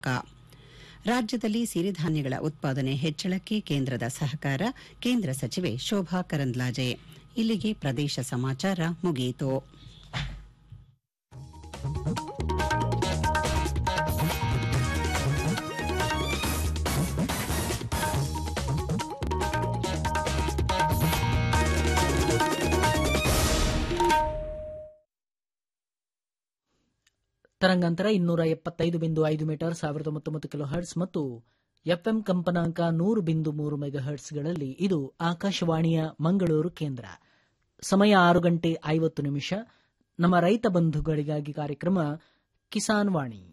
ರಾಜ್ಯದಲ್ಲಿ ಸಿರಿಧಾನ್ಯಗಳ ಉತ್ಪಾದನೆ ಹೆಚ್ಚಳಕ್ಕೆ ಕೇಂದ್ರದ ಸಹಕಾರ ಕೇಂದ್ರ ಸಚಿವೆ ಶೋಭಾ ಕರಂದ್ಲಾಜೆ ಇಲ್ಲಿಗೆ ಪ್ರದೇಶ ಸಮಾಚಾರ ಮುಗಿಯಿತು ತರಂಗಾಂತರ ಇನ್ನೂರ ಎಪ್ಪತ್ತೈದು ಬಿಂದು ಐದು ಮೀಟರ್ ಸಾವಿರದ ತೊಂಬತ್ತೊಂಬತ್ತು ಕಿಲೋ ಹರ್ಟ್ಸ್ ಮತ್ತು ಎಫ್ಎಂ ಕಂಪನಾಂಕ ನೂರು ಬಿಂದು ಮೂರು ಮೆಗಾ ಹರ್ಟ್ಸ್ಗಳಲ್ಲಿ ಇದು ಆಕಾಶವಾಣಿಯ ಮಂಗಳೂರು ಕೇಂದ್ರ ಸಮಯ ಆರು ಗಂಟೆ ಐವತ್ತು ನಿಮಿಷ ನಮ್ಮ ರೈತ ಬಂಧುಗಳಿಗಾಗಿ ಕಾರ್ಯಕ್ರಮ ಕಿಸಾನ್ ವಾಣಿ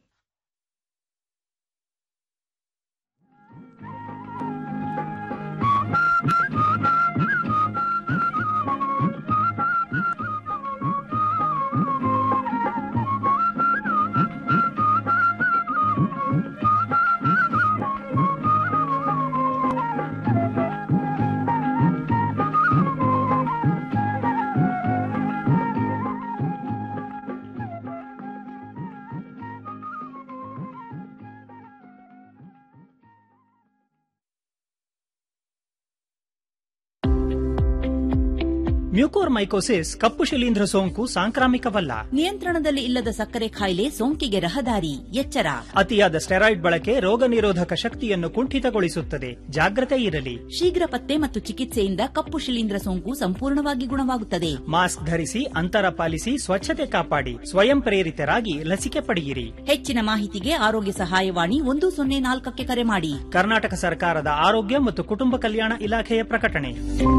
ಮ್ಯೂಕೋರ್ಮೈಕೋಸಿಸ್ ಕಪ್ಪು ಶಿಲೀಂಧ್ರ ಸೋಂಕು ಸಾಂಕ್ರಾಮಿಕವಲ್ಲ ನಿಯಂತ್ರಣದಲ್ಲಿ ಇಲ್ಲದ ಸಕ್ಕರೆ ಕಾಯಿಲೆ ಸೋಂಕಿಗೆ ರಹದಾರಿ ಎಚ್ಚರ ಅತಿಯಾದ ಸ್ಟೆರಾಯ್ಡ್ ಬಳಕೆ ರೋಗ ನಿರೋಧಕ ಶಕ್ತಿಯನ್ನು ಕುಂಠಿತಗೊಳಿಸುತ್ತದೆ ಜಾಗ್ರತೆ ಇರಲಿ ಶೀಘ್ರ ಪತ್ತೆ ಮತ್ತು ಚಿಕಿತ್ಸೆಯಿಂದ ಕಪ್ಪು ಶಿಲೀಂಧ್ರ ಸೋಂಕು ಸಂಪೂರ್ಣವಾಗಿ ಗುಣವಾಗುತ್ತದೆ ಮಾಸ್ಕ್ ಧರಿಸಿ ಅಂತರ ಪಾಲಿಸಿ ಸ್ವಚ್ಛತೆ ಕಾಪಾಡಿ ಸ್ವಯಂ ಪ್ರೇರಿತರಾಗಿ ಲಸಿಕೆ ಪಡೆಯಿರಿ ಹೆಚ್ಚಿನ ಮಾಹಿತಿಗೆ ಆರೋಗ್ಯ ಸಹಾಯವಾಣಿ ಒಂದು ಸೊನ್ನೆ ನಾಲ್ಕಕ್ಕೆ ಕರೆ ಮಾಡಿ ಕರ್ನಾಟಕ ಸರ್ಕಾರದ ಆರೋಗ್ಯ ಮತ್ತು ಕುಟುಂಬ ಕಲ್ಯಾಣ ಇಲಾಖೆಯ ಪ್ರಕಟಣೆ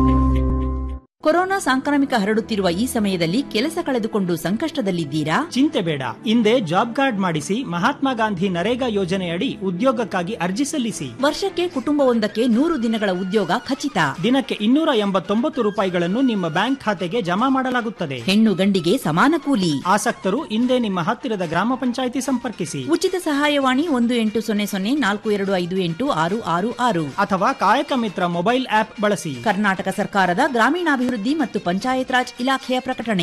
ಕೊರೋನಾ ಸಾಂಕ್ರಾಮಿಕ ಹರಡುತ್ತಿರುವ ಈ ಸಮಯದಲ್ಲಿ ಕೆಲಸ ಕಳೆದುಕೊಂಡು ಸಂಕಷ್ಟದಲ್ಲಿದ್ದೀರಾ ಚಿಂತೆ ಬೇಡ ಹಿಂದೆ ಜಾಬ್ ಕಾರ್ಡ್ ಮಾಡಿಸಿ ಮಹಾತ್ಮ ಗಾಂಧಿ ನರೇಗಾ ಯೋಜನೆಯಡಿ ಉದ್ಯೋಗಕ್ಕಾಗಿ ಅರ್ಜಿ ಸಲ್ಲಿಸಿ ವರ್ಷಕ್ಕೆ ಕುಟುಂಬವೊಂದಕ್ಕೆ ನೂರು ದಿನಗಳ ಉದ್ಯೋಗ ಖಚಿತ ದಿನಕ್ಕೆ ಇನ್ನೂರ ಎಂಬತ್ತೊಂಬತ್ತು ರೂಪಾಯಿಗಳನ್ನು ನಿಮ್ಮ ಬ್ಯಾಂಕ್ ಖಾತೆಗೆ ಜಮಾ ಮಾಡಲಾಗುತ್ತದೆ ಹೆಣ್ಣು ಗಂಡಿಗೆ ಸಮಾನ ಕೂಲಿ ಆಸಕ್ತರು ಹಿಂದೆ ನಿಮ್ಮ ಹತ್ತಿರದ ಗ್ರಾಮ ಪಂಚಾಯಿತಿ ಸಂಪರ್ಕಿಸಿ ಉಚಿತ ಸಹಾಯವಾಣಿ ಒಂದು ಎಂಟು ಸೊನ್ನೆ ಸೊನ್ನೆ ನಾಲ್ಕು ಎರಡು ಐದು ಎಂಟು ಆರು ಆರು ಆರು ಅಥವಾ ಕಾಯಕ ಮಿತ್ರ ಮೊಬೈಲ್ ಆಪ್ ಬಳಸಿ ಕರ್ನಾಟಕ ಸರ್ಕಾರದ ಗ್ರಾಮೀಣಾಭಿವೃದ್ಧಿ ಮತ್ತು ಪಂಚಾಯತ್ ರಾಜ್ ಇಲಾಖೆಯ ಪ್ರಕಟಣೆ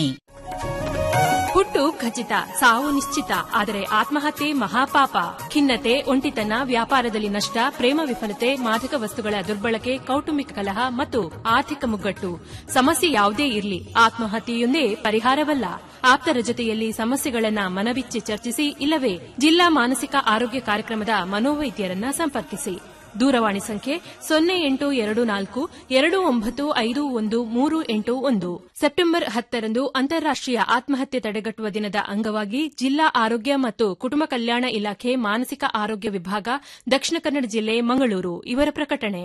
ಹುಟ್ಟು ಖಚಿತ ಸಾವು ನಿಶ್ಚಿತ ಆದರೆ ಆತ್ಮಹತ್ಯೆ ಮಹಾಪಾಪ ಖಿನ್ನತೆ ಒಂಟಿತನ ವ್ಯಾಪಾರದಲ್ಲಿ ನಷ್ಟ ಪ್ರೇಮ ವಿಫಲತೆ ಮಾದಕ ವಸ್ತುಗಳ ದುರ್ಬಳಕೆ ಕೌಟುಂಬಿಕ ಕಲಹ ಮತ್ತು ಆರ್ಥಿಕ ಮುಗ್ಗಟ್ಟು ಸಮಸ್ಯೆ ಯಾವುದೇ ಇರಲಿ ಆತ್ಮಹತ್ಯೆಯೊಂದೇ ಪರಿಹಾರವಲ್ಲ ಆಪ್ತರ ಜೊತೆಯಲ್ಲಿ ಸಮಸ್ಯೆಗಳನ್ನ ಮನಬಿಚ್ಚಿ ಚರ್ಚಿಸಿ ಇಲ್ಲವೇ ಜಿಲ್ಲಾ ಮಾನಸಿಕ ಆರೋಗ್ಯ ಕಾರ್ಯಕ್ರಮದ ಮನೋವೈದ್ಯರನ್ನ ಸಂಪರ್ಕಿಸಿ ದೂರವಾಣಿ ಸಂಖ್ಯೆ ಸೊನ್ನೆ ಎಂಟು ಎರಡು ನಾಲ್ಕು ಎರಡು ಒಂಬತ್ತು ಐದು ಒಂದು ಮೂರು ಎಂಟು ಒಂದು ಸೆಪ್ಟೆಂಬರ್ ಹತ್ತರಂದು ಅಂತಾರಾಷ್ಟೀಯ ಆತ್ಮಹತ್ಯೆ ತಡೆಗಟ್ಟುವ ದಿನದ ಅಂಗವಾಗಿ ಜಿಲ್ಲಾ ಆರೋಗ್ಯ ಮತ್ತು ಕುಟುಂಬ ಕಲ್ಯಾಣ ಇಲಾಖೆ ಮಾನಸಿಕ ಆರೋಗ್ಯ ವಿಭಾಗ ದಕ್ಷಿಣ ಕನ್ನಡ ಜಿಲ್ಲೆ ಮಂಗಳೂರು ಇವರ ಪ್ರಕಟಣೆ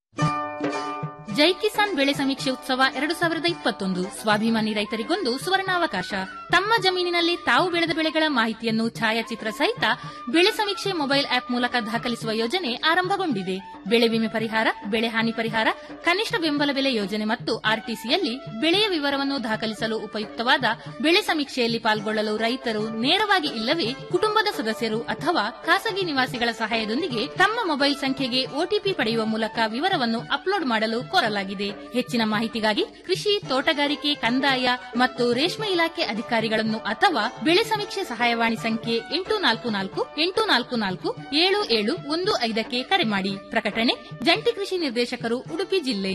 ಜೈ ಕಿಸಾನ್ ಬೆಳೆ ಸಮೀಕ್ಷೆ ಉತ್ಸವ ಎರಡು ಸಾವಿರದ ಇಪ್ಪತ್ತೊಂದು ಸ್ವಾಭಿಮಾನಿ ರೈತರಿಗೊಂದು ಸುವರ್ಣಾವಕಾಶ ತಮ್ಮ ಜಮೀನಿನಲ್ಲಿ ತಾವು ಬೆಳೆದ ಬೆಳೆಗಳ ಮಾಹಿತಿಯನ್ನು ಛಾಯಾಚಿತ್ರ ಸಹಿತ ಬೆಳೆ ಸಮೀಕ್ಷೆ ಮೊಬೈಲ್ ಆಪ್ ಮೂಲಕ ದಾಖಲಿಸುವ ಯೋಜನೆ ಆರಂಭಗೊಂಡಿದೆ ಬೆಳೆ ವಿಮೆ ಪರಿಹಾರ ಬೆಳೆ ಹಾನಿ ಪರಿಹಾರ ಕನಿಷ್ಠ ಬೆಂಬಲ ಬೆಲೆ ಯೋಜನೆ ಮತ್ತು ಆರ್ಟಿಸಿಯಲ್ಲಿ ಬೆಳೆಯ ವಿವರವನ್ನು ದಾಖಲಿಸಲು ಉಪಯುಕ್ತವಾದ ಬೆಳೆ ಸಮೀಕ್ಷೆಯಲ್ಲಿ ಪಾಲ್ಗೊಳ್ಳಲು ರೈತರು ನೇರವಾಗಿ ಇಲ್ಲವೇ ಕುಟುಂಬದ ಸದಸ್ಯರು ಅಥವಾ ಖಾಸಗಿ ನಿವಾಸಿಗಳ ಸಹಾಯದೊಂದಿಗೆ ತಮ್ಮ ಮೊಬೈಲ್ ಸಂಖ್ಯೆಗೆ ಒಟಿಪಿ ಪಡೆಯುವ ಮೂಲಕ ವಿವರವನ್ನು ಅಪ್ಲೋಡ್ ಮಾಡಲು ಕೋರಲಾಗಿದೆ ಹೆಚ್ಚಿನ ಮಾಹಿತಿಗಾಗಿ ಕೃಷಿ ತೋಟಗಾರಿಕೆ ಕಂದಾಯ ಮತ್ತು ರೇಷ್ಮೆ ಇಲಾಖೆ ಅಧಿಕಾರಿಗಳನ್ನು ಅಥವಾ ಬೆಳೆ ಸಮೀಕ್ಷೆ ಸಹಾಯವಾಣಿ ಸಂಖ್ಯೆ ಎಂಟು ನಾಲ್ಕು ನಾಲ್ಕು ಎಂಟು ನಾಲ್ಕು ನಾಲ್ಕು ಏಳು ಏಳು ಒಂದು ಐದಕ್ಕೆ ಕರೆ ಮಾಡಿ ಪ್ರಕಟಣೆ ಜಂಟಿ ಕೃಷಿ ನಿರ್ದೇಶಕರು ಉಡುಪಿ ಜಿಲ್ಲೆ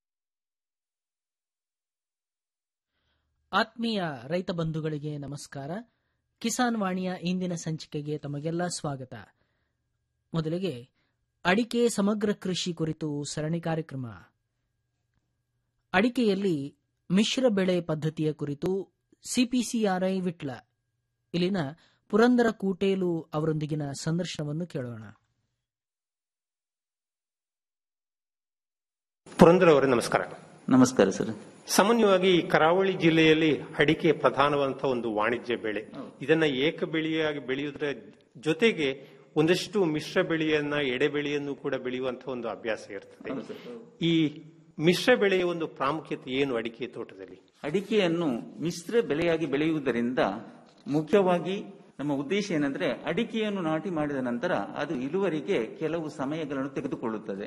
ಆತ್ಮೀಯ ರೈತ ಬಂಧುಗಳಿಗೆ ನಮಸ್ಕಾರ ಕಿಸಾನ್ ವಾಣಿಯ ಇಂದಿನ ಸಂಚಿಕೆಗೆ ತಮಗೆಲ್ಲ ಸ್ವಾಗತ ಮೊದಲಿಗೆ ಅಡಿಕೆ ಸಮಗ್ರ ಕೃಷಿ ಕುರಿತು ಸರಣಿ ಕಾರ್ಯಕ್ರಮ ಅಡಿಕೆಯಲ್ಲಿ ಮಿಶ್ರ ಬೆಳೆ ಪದ್ಧತಿಯ ಕುರಿತು ಸಿಪಿಸಿಆರ್ಐ ವಿಟ್ಲ ಇಲ್ಲಿನ ಪುರಂದರ ಕೂಟೇಲು ಅವರೊಂದಿಗಿನ ಸಂದರ್ಶನವನ್ನು ಕೇಳೋಣ ಪುರಂದರ್ ಅವರೇ ನಮಸ್ಕಾರ ನಮಸ್ಕಾರ ಸರ್ ಸಾಮಾನ್ಯವಾಗಿ ಈ ಕರಾವಳಿ ಜಿಲ್ಲೆಯಲ್ಲಿ ಅಡಿಕೆ ಪ್ರಧಾನವಂತ ಒಂದು ವಾಣಿಜ್ಯ ಬೆಳೆ ಇದನ್ನ ಏಕ ಬೆಳೆಯಾಗಿ ಬೆಳೆಯುವುದರ ಜೊತೆಗೆ ಒಂದಷ್ಟು ಮಿಶ್ರ ಬೆಳೆಯನ್ನ ಎಡೆ ಬೆಳೆಯನ್ನು ಕೂಡ ಬೆಳೆಯುವಂತಹ ಒಂದು ಅಭ್ಯಾಸ ಇರ್ತದೆ ಈ ಮಿಶ್ರ ಬೆಳೆಯ ಒಂದು ಪ್ರಾಮುಖ್ಯತೆ ಏನು ಅಡಿಕೆ ತೋಟದಲ್ಲಿ ಅಡಿಕೆಯನ್ನು ಮಿಶ್ರ ಬೆಳೆಯಾಗಿ ಬೆಳೆಯುವುದರಿಂದ ಮುಖ್ಯವಾಗಿ ನಮ್ಮ ಉದ್ದೇಶ ಏನಂದ್ರೆ ಅಡಿಕೆಯನ್ನು ನಾಟಿ ಮಾಡಿದ ನಂತರ ಅದು ಇಳುವರಿಗೆ ಕೆಲವು ಸಮಯಗಳನ್ನು ತೆಗೆದುಕೊಳ್ಳುತ್ತದೆ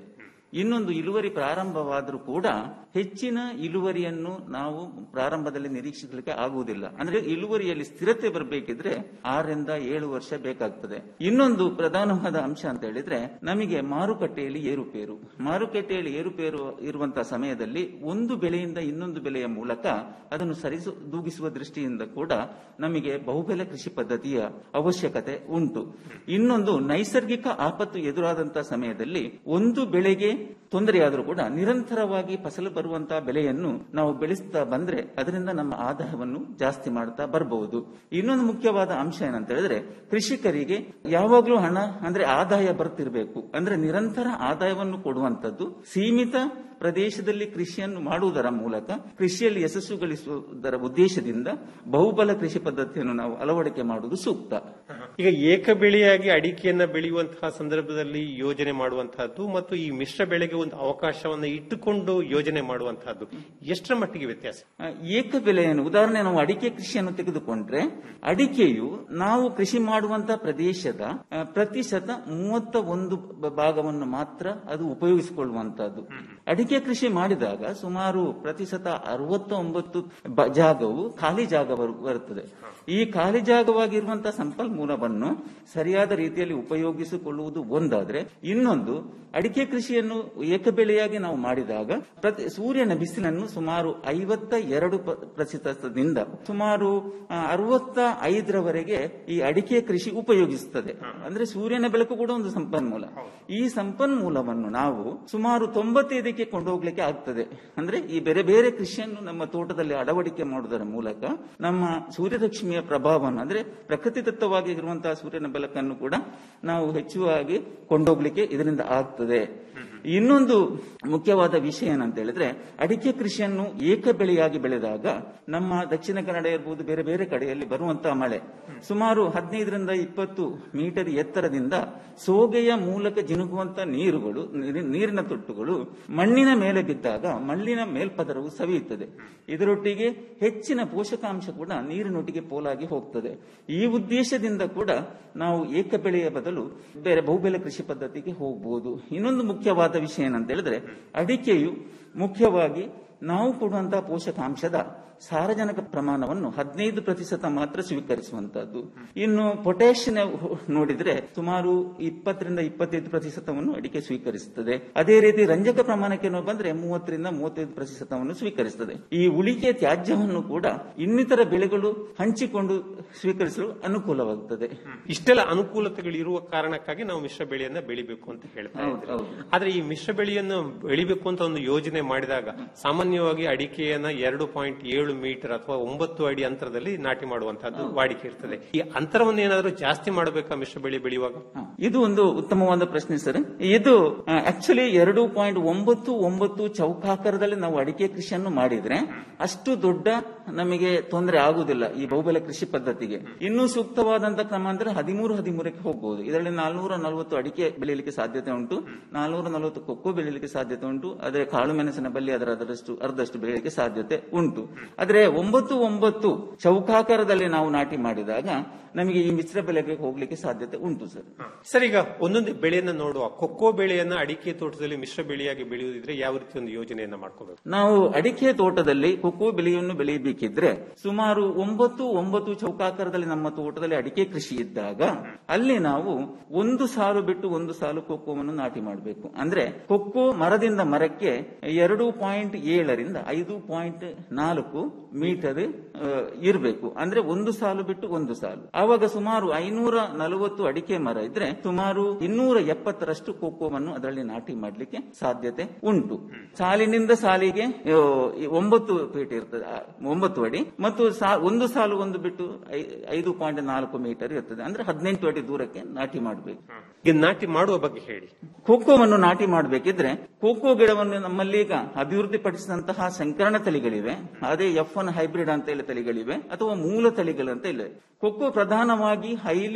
ಇನ್ನೊಂದು ಇಳುವರಿ ಪ್ರಾರಂಭವಾದರೂ ಕೂಡ ಹೆಚ್ಚಿನ ಇಳುವರಿಯನ್ನು ನಾವು ಪ್ರಾರಂಭದಲ್ಲಿ ನಿರೀಕ್ಷಿಸಲಿಕ್ಕೆ ಆಗುವುದಿಲ್ಲ ಅಂದ್ರೆ ಇಳುವರಿಯಲ್ಲಿ ಸ್ಥಿರತೆ ಬರಬೇಕಿದ್ರೆ ಆರರಿಂದ ಏಳು ವರ್ಷ ಬೇಕಾಗ್ತದೆ ಇನ್ನೊಂದು ಪ್ರಧಾನವಾದ ಅಂಶ ಅಂತ ಹೇಳಿದ್ರೆ ನಮಗೆ ಮಾರುಕಟ್ಟೆಯಲ್ಲಿ ಏರುಪೇರು ಮಾರುಕಟ್ಟೆಯಲ್ಲಿ ಏರುಪೇರು ಇರುವಂತಹ ಸಮಯದಲ್ಲಿ ಒಂದು ಬೆಲೆಯಿಂದ ಇನ್ನೊಂದು ಬೆಲೆಯ ಮೂಲಕ ಅದನ್ನು ಸರಿಸು ದೂಗಿಸುವ ದೃಷ್ಟಿಯಿಂದ ಕೂಡ ನಮಗೆ ಬಹುಬೆಲೆ ಕೃಷಿ ಪದ್ಧತಿಯ ಅವಶ್ಯಕತೆ ಉಂಟು ಇನ್ನೊಂದು ನೈಸರ್ಗಿಕ ಆಪತ್ತು ಎದುರಾದಂತಹ ಸಮಯದಲ್ಲಿ ಒಂದು ಬೆಳೆಗೆ ತೊಂದರೆಯಾದರೂ ಕೂಡ ನಿರಂತರವಾಗಿ ಫಸಲು ಬರುವಂತಹ ಬೆಳೆಯನ್ನು ನಾವು ಬೆಳೆಸ್ತಾ ಬಂದ್ರೆ ಅದರಿಂದ ನಮ್ಮ ಆದಾಯವನ್ನು ಜಾಸ್ತಿ ಮಾಡ್ತಾ ಬರಬಹುದು ಇನ್ನೊಂದು ಮುಖ್ಯವಾದ ಅಂಶ ಏನಂತ ಹೇಳಿದ್ರೆ ಕೃಷಿಕರಿಗೆ ಯಾವಾಗಲೂ ಹಣ ಅಂದ್ರೆ ಆದಾಯ ಬರ್ತಿರ್ಬೇಕು ಅಂದ್ರೆ ನಿರಂತರ ಆದಾಯವನ್ನು ಕೊಡುವಂತದ್ದು ಸೀಮಿತ ಪ್ರದೇಶದಲ್ಲಿ ಕೃಷಿಯನ್ನು ಮಾಡುವುದರ ಮೂಲಕ ಕೃಷಿಯಲ್ಲಿ ಯಶಸ್ಸು ಗಳಿಸುವುದರ ಉದ್ದೇಶದಿಂದ ಬಹುಬಲ ಕೃಷಿ ಪದ್ಧತಿಯನ್ನು ನಾವು ಅಳವಡಿಕೆ ಮಾಡುವುದು ಸೂಕ್ತ ಈಗ ಏಕ ಬೆಳೆಯಾಗಿ ಅಡಿಕೆಯನ್ನ ಬೆಳೆಯುವಂತಹ ಸಂದರ್ಭದಲ್ಲಿ ಯೋಜನೆ ಮಾಡುವಂತಹದ್ದು ಮತ್ತು ಈ ಮಿಶ್ರ ಬೆಳೆಗೆ ಒಂದು ಅವಕಾಶವನ್ನು ಇಟ್ಟುಕೊಂಡು ಯೋಜನೆ ಮಾಡುವಂತಹದ್ದು ಎಷ್ಟರ ಮಟ್ಟಿಗೆ ವ್ಯತ್ಯಾಸ ಆ, ಏಕ ಬೆಲೆಯನ್ನು ಉದಾಹರಣೆ ನಾವು ಅಡಿಕೆ ಕೃಷಿಯನ್ನು ತೆಗೆದುಕೊಂಡ್ರೆ ಅಡಿಕೆಯು ನಾವು ಕೃಷಿ ಮಾಡುವಂತಹ ಪ್ರದೇಶದ ಆ, ಪ್ರತಿಶತ ಮೂವತ್ತ ಒಂದು ಬ- ಭಾಗವನ್ನು ಮಾತ್ರ ಅದು ಉಪಯೋಗಿಸಿಕೊಳ್ಳುವಂತಹದ್ದು ಅಡಿಕೆ ಕೃಷಿ ಮಾಡಿದಾಗ ಸುಮಾರು ಪ್ರತಿಶತ ಅರವತ್ತೊಂಬತ್ತು ಬ- ಜಾಗವು ಖಾಲಿ ಜಾಗ ಬರು- ಬರುತ್ತದೆ ಈ ಖಾಲಿ ಜಾಗವಾಗಿರುವಂತಹ ಸಂಪನ್ಮೂಲವನ್ನು ಸರಿಯಾದ ರೀತಿಯಲ್ಲಿ ಉಪಯೋಗಿಸಿಕೊಳ್ಳುವುದು ಒಂದಾದ್ರೆ ಇನ್ನೊಂದು ಅಡಿಕೆ ಕೃಷಿಯನ್ನು ಏಕಬೆಳೆಯಾಗಿ ನಾವು ಮಾಡಿದಾಗ ಪ್ರತಿ ಸೂರ್ಯನ ಬಿಸಿಲನ್ನು ಸುಮಾರು ಐವತ್ತ ಎರಡು ಪ- ಪ್ರತಿಶತದಿಂದ ಸುಮಾರು ಆ, ಅರವತ್ತ ಐದರವರೆಗೆ ಈ ಅಡಿಕೆ ಕೃಷಿ ಉಪಯೋಗಿಸುತ್ತದೆ ಅಂದ್ರೆ ಸೂರ್ಯನ ಬೆಳಕು ಕೂಡ ಒಂದು ಸಂಪನ್ಮೂಲ ಈ ಸಂಪನ್ಮೂಲವನ್ನು ನಾವು ಸುಮಾರು ತೊಂಬತ್ತೈದಕ್ಕೆ ಕೊಂಡೋಗ್ಲಿಕ್ಕೆ ಆಗ್ತದೆ ಅಂದ್ರೆ ಈ ಬೇರೆ ಬೇರೆ ಕೃಷಿಯನ್ನು ನಮ್ಮ ತೋಟದಲ್ಲಿ ಅಳವಡಿಕೆ ಮಾಡುವುದರ ಮೂಲಕ ನಮ್ಮ ಸೂರ್ಯರಶ್ಮಿಯ ಪ್ರಭಾವವನ್ನು ಅಂದ್ರೆ ಪ್ರಕೃತಿದತ್ತವಾಗಿ ಇರುವಂತಹ ಸೂರ್ಯನ ಬೆಳಕನ್ನು ಕೂಡ ನಾವು ಹೆಚ್ಚುವಾಗಿ ಕೊಂಡೋಗ್ಲಿಕ್ಕೆ ಇದರಿಂದ ಆಗ್ತದೆ ಇನ್ನೊಂದು ಮುಖ್ಯವಾದ ವಿಷಯ ಏನಂತ ಹೇಳಿದ್ರೆ ಅಡಿಕೆ ಕೃಷಿಯನ್ನು ಏಕ ಬೆಳೆಯಾಗಿ ಬೆಳೆದಾಗ ನಮ್ಮ ದಕ್ಷಿಣ ಕನ್ನಡ ಇರ್ಬೋದು ಬೇರೆ ಬೇರೆ ಕಡೆಯಲ್ಲಿ ಬರುವಂತಹ ಮಳೆ ಸುಮಾರು ಹದಿನೈದರಿಂದ ಇಪ್ಪತ್ತು ಮೀಟರ್ ಎತ್ತರದಿಂದ ಸೋಗೆಯ ಮೂಲಕ ಜಿನುಗುವಂತ ನೀರುಗಳು ನೀರಿ- ನೀರಿನ ತೊಟ್ಟುಗಳು ಮಣ್ಣಿನ ಮೇಲೆ ಬಿದ್ದಾಗ ಮಣ್ಣಿನ ಮೇಲ್ಪದರವು ಸವಿಯುತ್ತದೆ ಇದರೊಟ್ಟಿಗೆ ಹೆಚ್ಚಿನ ಪೋಷಕಾಂಶ ಕೂಡ ನೀರಿನೊಟ್ಟಿಗೆ ಪೋಲಾಗಿ ಹೋಗ್ತದೆ ಈ ಉದ್ದೇಶದಿಂದ ಕೂಡ ನಾವು ಏಕ ಬೆಳೆಯ ಬದಲು ಬೇರೆ ಬಹುಬೆಲೆ ಕೃಷಿ ಪದ್ಧತಿಗೆ ಹೋಗಬಹುದು ಇನ್ನೊಂದು ಮುಖ್ಯವಾದ ವಿಷಯ ಏನಂತ ಹೇಳಿದ್ರೆ ಅಡಿಕೆಯು ಮುಖ್ಯವಾಗಿ ನಾವು ಕೊಡುವಂತಹ ಪೋಷಕಾಂಶದ ಸಾರಜನಕ ಪ್ರಮಾಣವನ್ನು ಹದಿನೈದು ಪ್ರತಿಶತ ಮಾತ್ರ ಸ್ವೀಕರಿಸುವಂತಹದ್ದು ಇನ್ನು ಪೊಟ್ಯಾಷ್ ನೋಡಿದ್ರೆ ಸುಮಾರು ಇಪ್ಪತ್ತರಿಂದ ಇಪ್ಪತ್ತೈದು ಪ್ರತಿಶತವನ್ನು ಅಡಿಕೆ ಸ್ವೀಕರಿಸುತ್ತದೆ ಅದೇ ರೀತಿ ರಂಜಕ ಪ್ರಮಾಣಕ್ಕೆ ನಾವು ಬಂದ್ರೆ ಮೂವತ್ತರಿಂದ ಮೂವತ್ತೈದು ಪ್ರತಿಶತವನ್ನು ಸ್ವೀಕರಿಸುತ್ತದೆ ಈ ಉಳಿಕೆ ತ್ಯಾಜ್ಯವನ್ನು ಕೂಡ ಇನ್ನಿತರ ಬೆಳೆಗಳು ಹಂಚಿಕೊಂಡು ಸ್ವೀಕರಿಸಲು ಅನುಕೂಲವಾಗುತ್ತದೆ ಇಷ್ಟೆಲ್ಲ ಅನುಕೂಲತೆಗಳು ಇರುವ ಕಾರಣಕ್ಕಾಗಿ ನಾವು ಮಿಶ್ರ ಬೆಳೆಯನ್ನ ಬೆಳಿಬೇಕು ಅಂತ ಹೇಳ್ತಾ ಹೌದು, ಇದ್ದೀವಿ ಹೌದು. ಆದ್ರೆ ಈ ಮಿಶ್ರ ಬೆಳೆಯನ್ನು ಬೆಳಿಬೇಕು ಅಂತ ಒಂದು ಯೋಜನೆ ಮಾಡಿದಾಗ ಸಾಮಾನ್ಯವಾಗಿ ಅಡಿಕೆಯನ್ನ ಎರಡು ಪಾಯಿಂಟ್ ಏಳು ಮೀಟರ್ ಅಥವಾ ಒಂಬತ್ತು ಅಡಿ ಅಂತರದಲ್ಲಿ ನಾಟಿ ಮಾಡುವಂತಹದ್ದು ವಾಡಿಕೆ ಇರ್ತದೆ ಈ ಅಂತರವನ್ನು ಏನಾದರೂ ಜಾಸ್ತಿ ಮಾಡಬೇಕಾ ಮಿಶ್ರ ಬೆಳೆ ಬೆಳೆಯುವಾಗ ಹ, ಇದು ಒಂದು ಉತ್ತಮವಾದ ಪ್ರಶ್ನೆ ಸರ್ ಇದು ಆಕ್ಚುಲಿ ಎರಡು ಪಾಯಿಂಟ್ ಒಂಬತ್ತು ಒಂಬತ್ತು ಚೌಕಾಕಾರದಲ್ಲಿ ನಾವು ಅಡಿಕೆ ಕೃಷಿಯನ್ನು ಮಾಡಿದ್ರೆ ಅಷ್ಟು ದೊಡ್ಡ ನಮಗೆ ತೊಂದರೆ ಆಗುವುದಿಲ್ಲ ಈ ಬಹುಬೆಲೆ ಕೃಷಿ ಪದ್ಧತಿಗೆ ಇನ್ನೂ ಸೂಕ್ತವಾದಂತಹ ಕ್ರಮ ಅಂದ್ರೆ ಹದಿಮೂರು ಹದಿಮೂರಕ್ಕೆ ಹೋಗಬಹುದು ಇದರಲ್ಲಿ ನಾಲ್ನೂರ ನಲವತ್ತು ಅಡಿಕೆ ಬೆಳೆಯಲಿಕ್ಕೆ ಸಾಧ್ಯತೆ ಉಂಟು ನಾಲ್ನೂರ ನಲವತ್ತು ಕೊಕ್ಕೋ ಬೆಳೆಯಲಿಕ್ಕೆ ಸಾಧ್ಯತೆ ಉಂಟು ಅದೇ ಕಾಳು ಮೆಣಸಿನ ಬಲ್ಲಿ ಅದರ ಅದರಷ್ಟು ಅರ್ಧಷ್ಟು ಬೆಳೆಯಲಿಕ್ಕೆ ಸಾಧ್ಯತೆ ಉಂಟು ಆದ್ರೆ ಒಂಬತ್ತು ಒಂಬತ್ತು ಚೌಕಾಕಾರದಲ್ಲಿ ನಾವು ನಾಟಿ ಮಾಡಿದಾಗ ನಮಗೆ ಈ ಮಿಶ್ರ ಬೆಳೆಗೆ ಹೋಗ್ಲಿಕ್ಕೆ ಸಾಧ್ಯತೆ ಉಂಟು ಸರ್ ಸರ್ ಈಗ ಒಂದೊಂದು ಬೆಳೆಯನ್ನ ನೋಡುವ ಕೊಕ್ಕೋ ಬೆಳೆಯನ್ನ ಅಡಿಕೆ ತೋಟದಲ್ಲಿ ಮಿಶ್ರ ಬೆಳೆಯಾಗಿ ಬೆಳೆಯುವುದಿದ್ರೆ ಯಾವ ರೀತಿ ಒಂದು ಯೋಜನೆಯನ್ನ ಮಾಡ್ಕೋಬೇಕು ನಾವು ಅಡಿಕೆ ತೋಟದಲ್ಲಿ ಕೊಕ್ಕೋ ಬೆಳೆಯನ್ನು ಬೆಳೆಯಬೇಕಿದ್ರೆ ಸುಮಾರು ಒಂಬತ್ತು ಒಂಬತ್ತು ಚೌಕಾಕಾರದಲ್ಲಿ ನಮ್ಮ ತೋಟದಲ್ಲಿ ಅಡಿಕೆ ಕೃಷಿ ಇದ್ದಾಗ ಅಲ್ಲಿ ನಾವು ಒಂದು ಸಾಲು ಬಿಟ್ಟು ಒಂದು ಸಾಲು ಕೊಕ್ಕೋವನ್ನು ನಾಟಿ ಮಾಡಬೇಕು ಅಂದ್ರೆ ಕೊಕ್ಕೋ ಮರದಿಂದ ಮರಕ್ಕೆ ಎರಡು ಪಾಯಿಂಟ್ ಏಳರಿಂದ ಐದು ಪಾಯಿಂಟ್ ನಾಲ್ಕು ಮೀಟರ್ ಇರಬೇಕು ಅಂದ್ರೆ ಒಂದು ಸಾಲು ಬಿಟ್ಟು ಒಂದು ಸಾಲು ಆವಾಗ ಸುಮಾರು ಐನೂರ ನಲವತ್ತು ಅಡಿಕೆ ಮರ ಇದ್ರೆ ಸುಮಾರು ಇನ್ನೂರ ಎಪ್ಪತ್ತರಷ್ಟು ಕೊಕ್ಕೋವನ್ನು ಅದರಲ್ಲಿ ನಾಟಿ ಮಾಡಲಿಕ್ಕೆ ಸಾಧ್ಯತೆ ಉಂಟು ಸಾಲಿನಿಂದ ಸಾಲಿಗೆ ಆ, ಈ ಒಂಬತ್ತು ಫೀಟ್ ಇರ್ತದೆ ಆ, ಒಂಬತ್ತು ಅಡಿ ಮತ್ತು ಸಾ- ಒಂದು ಸಾಲು ಒಂದು ಬಿಟ್ಟು ಐ- ಐದು ಪಾಯಿಂಟ್ ನಾಲ್ಕು ಮೀಟರ್ ಇರ್ತದೆ ಅಂದ್ರೆ ಹದಿನೆಂಟು ಅಡಿ ದೂರಕ್ಕೆ ನಾಟಿ ಮಾಡಬೇಕು ಈಗ ನಾಟಿ ಮಾಡುವ ಬಗ್ಗೆ ಹೇಳಿ ಕೋಕೋವನ್ನು ನಾಟಿ ಮಾಡಬೇಕಿದ್ರೆ ಕೋಕೋ ಗಿಡವನ್ನು ನಮ್ಮಲ್ಲಿ ಈಗ ಅಭಿವೃದ್ಧಿಪಡಿಸಿದಂತಹ ಸಂಕರಣ ತಳಿಗಳಿವೆ ಅದೇ ಎಫ್ ಒನ್ ಹೈಬ್ರಿಡ್ ಅಂತ ಹೇಳಿ ತಳಿಗಳಿವೆ ಅಥವಾ ಮೂಲ ತಳಿಗಳು ಅಂತ ಇಲ್ಲ ಕೊಕ್ಕೋ ಪ್ರಧಾನವಾಗಿ ಹೈಲಿ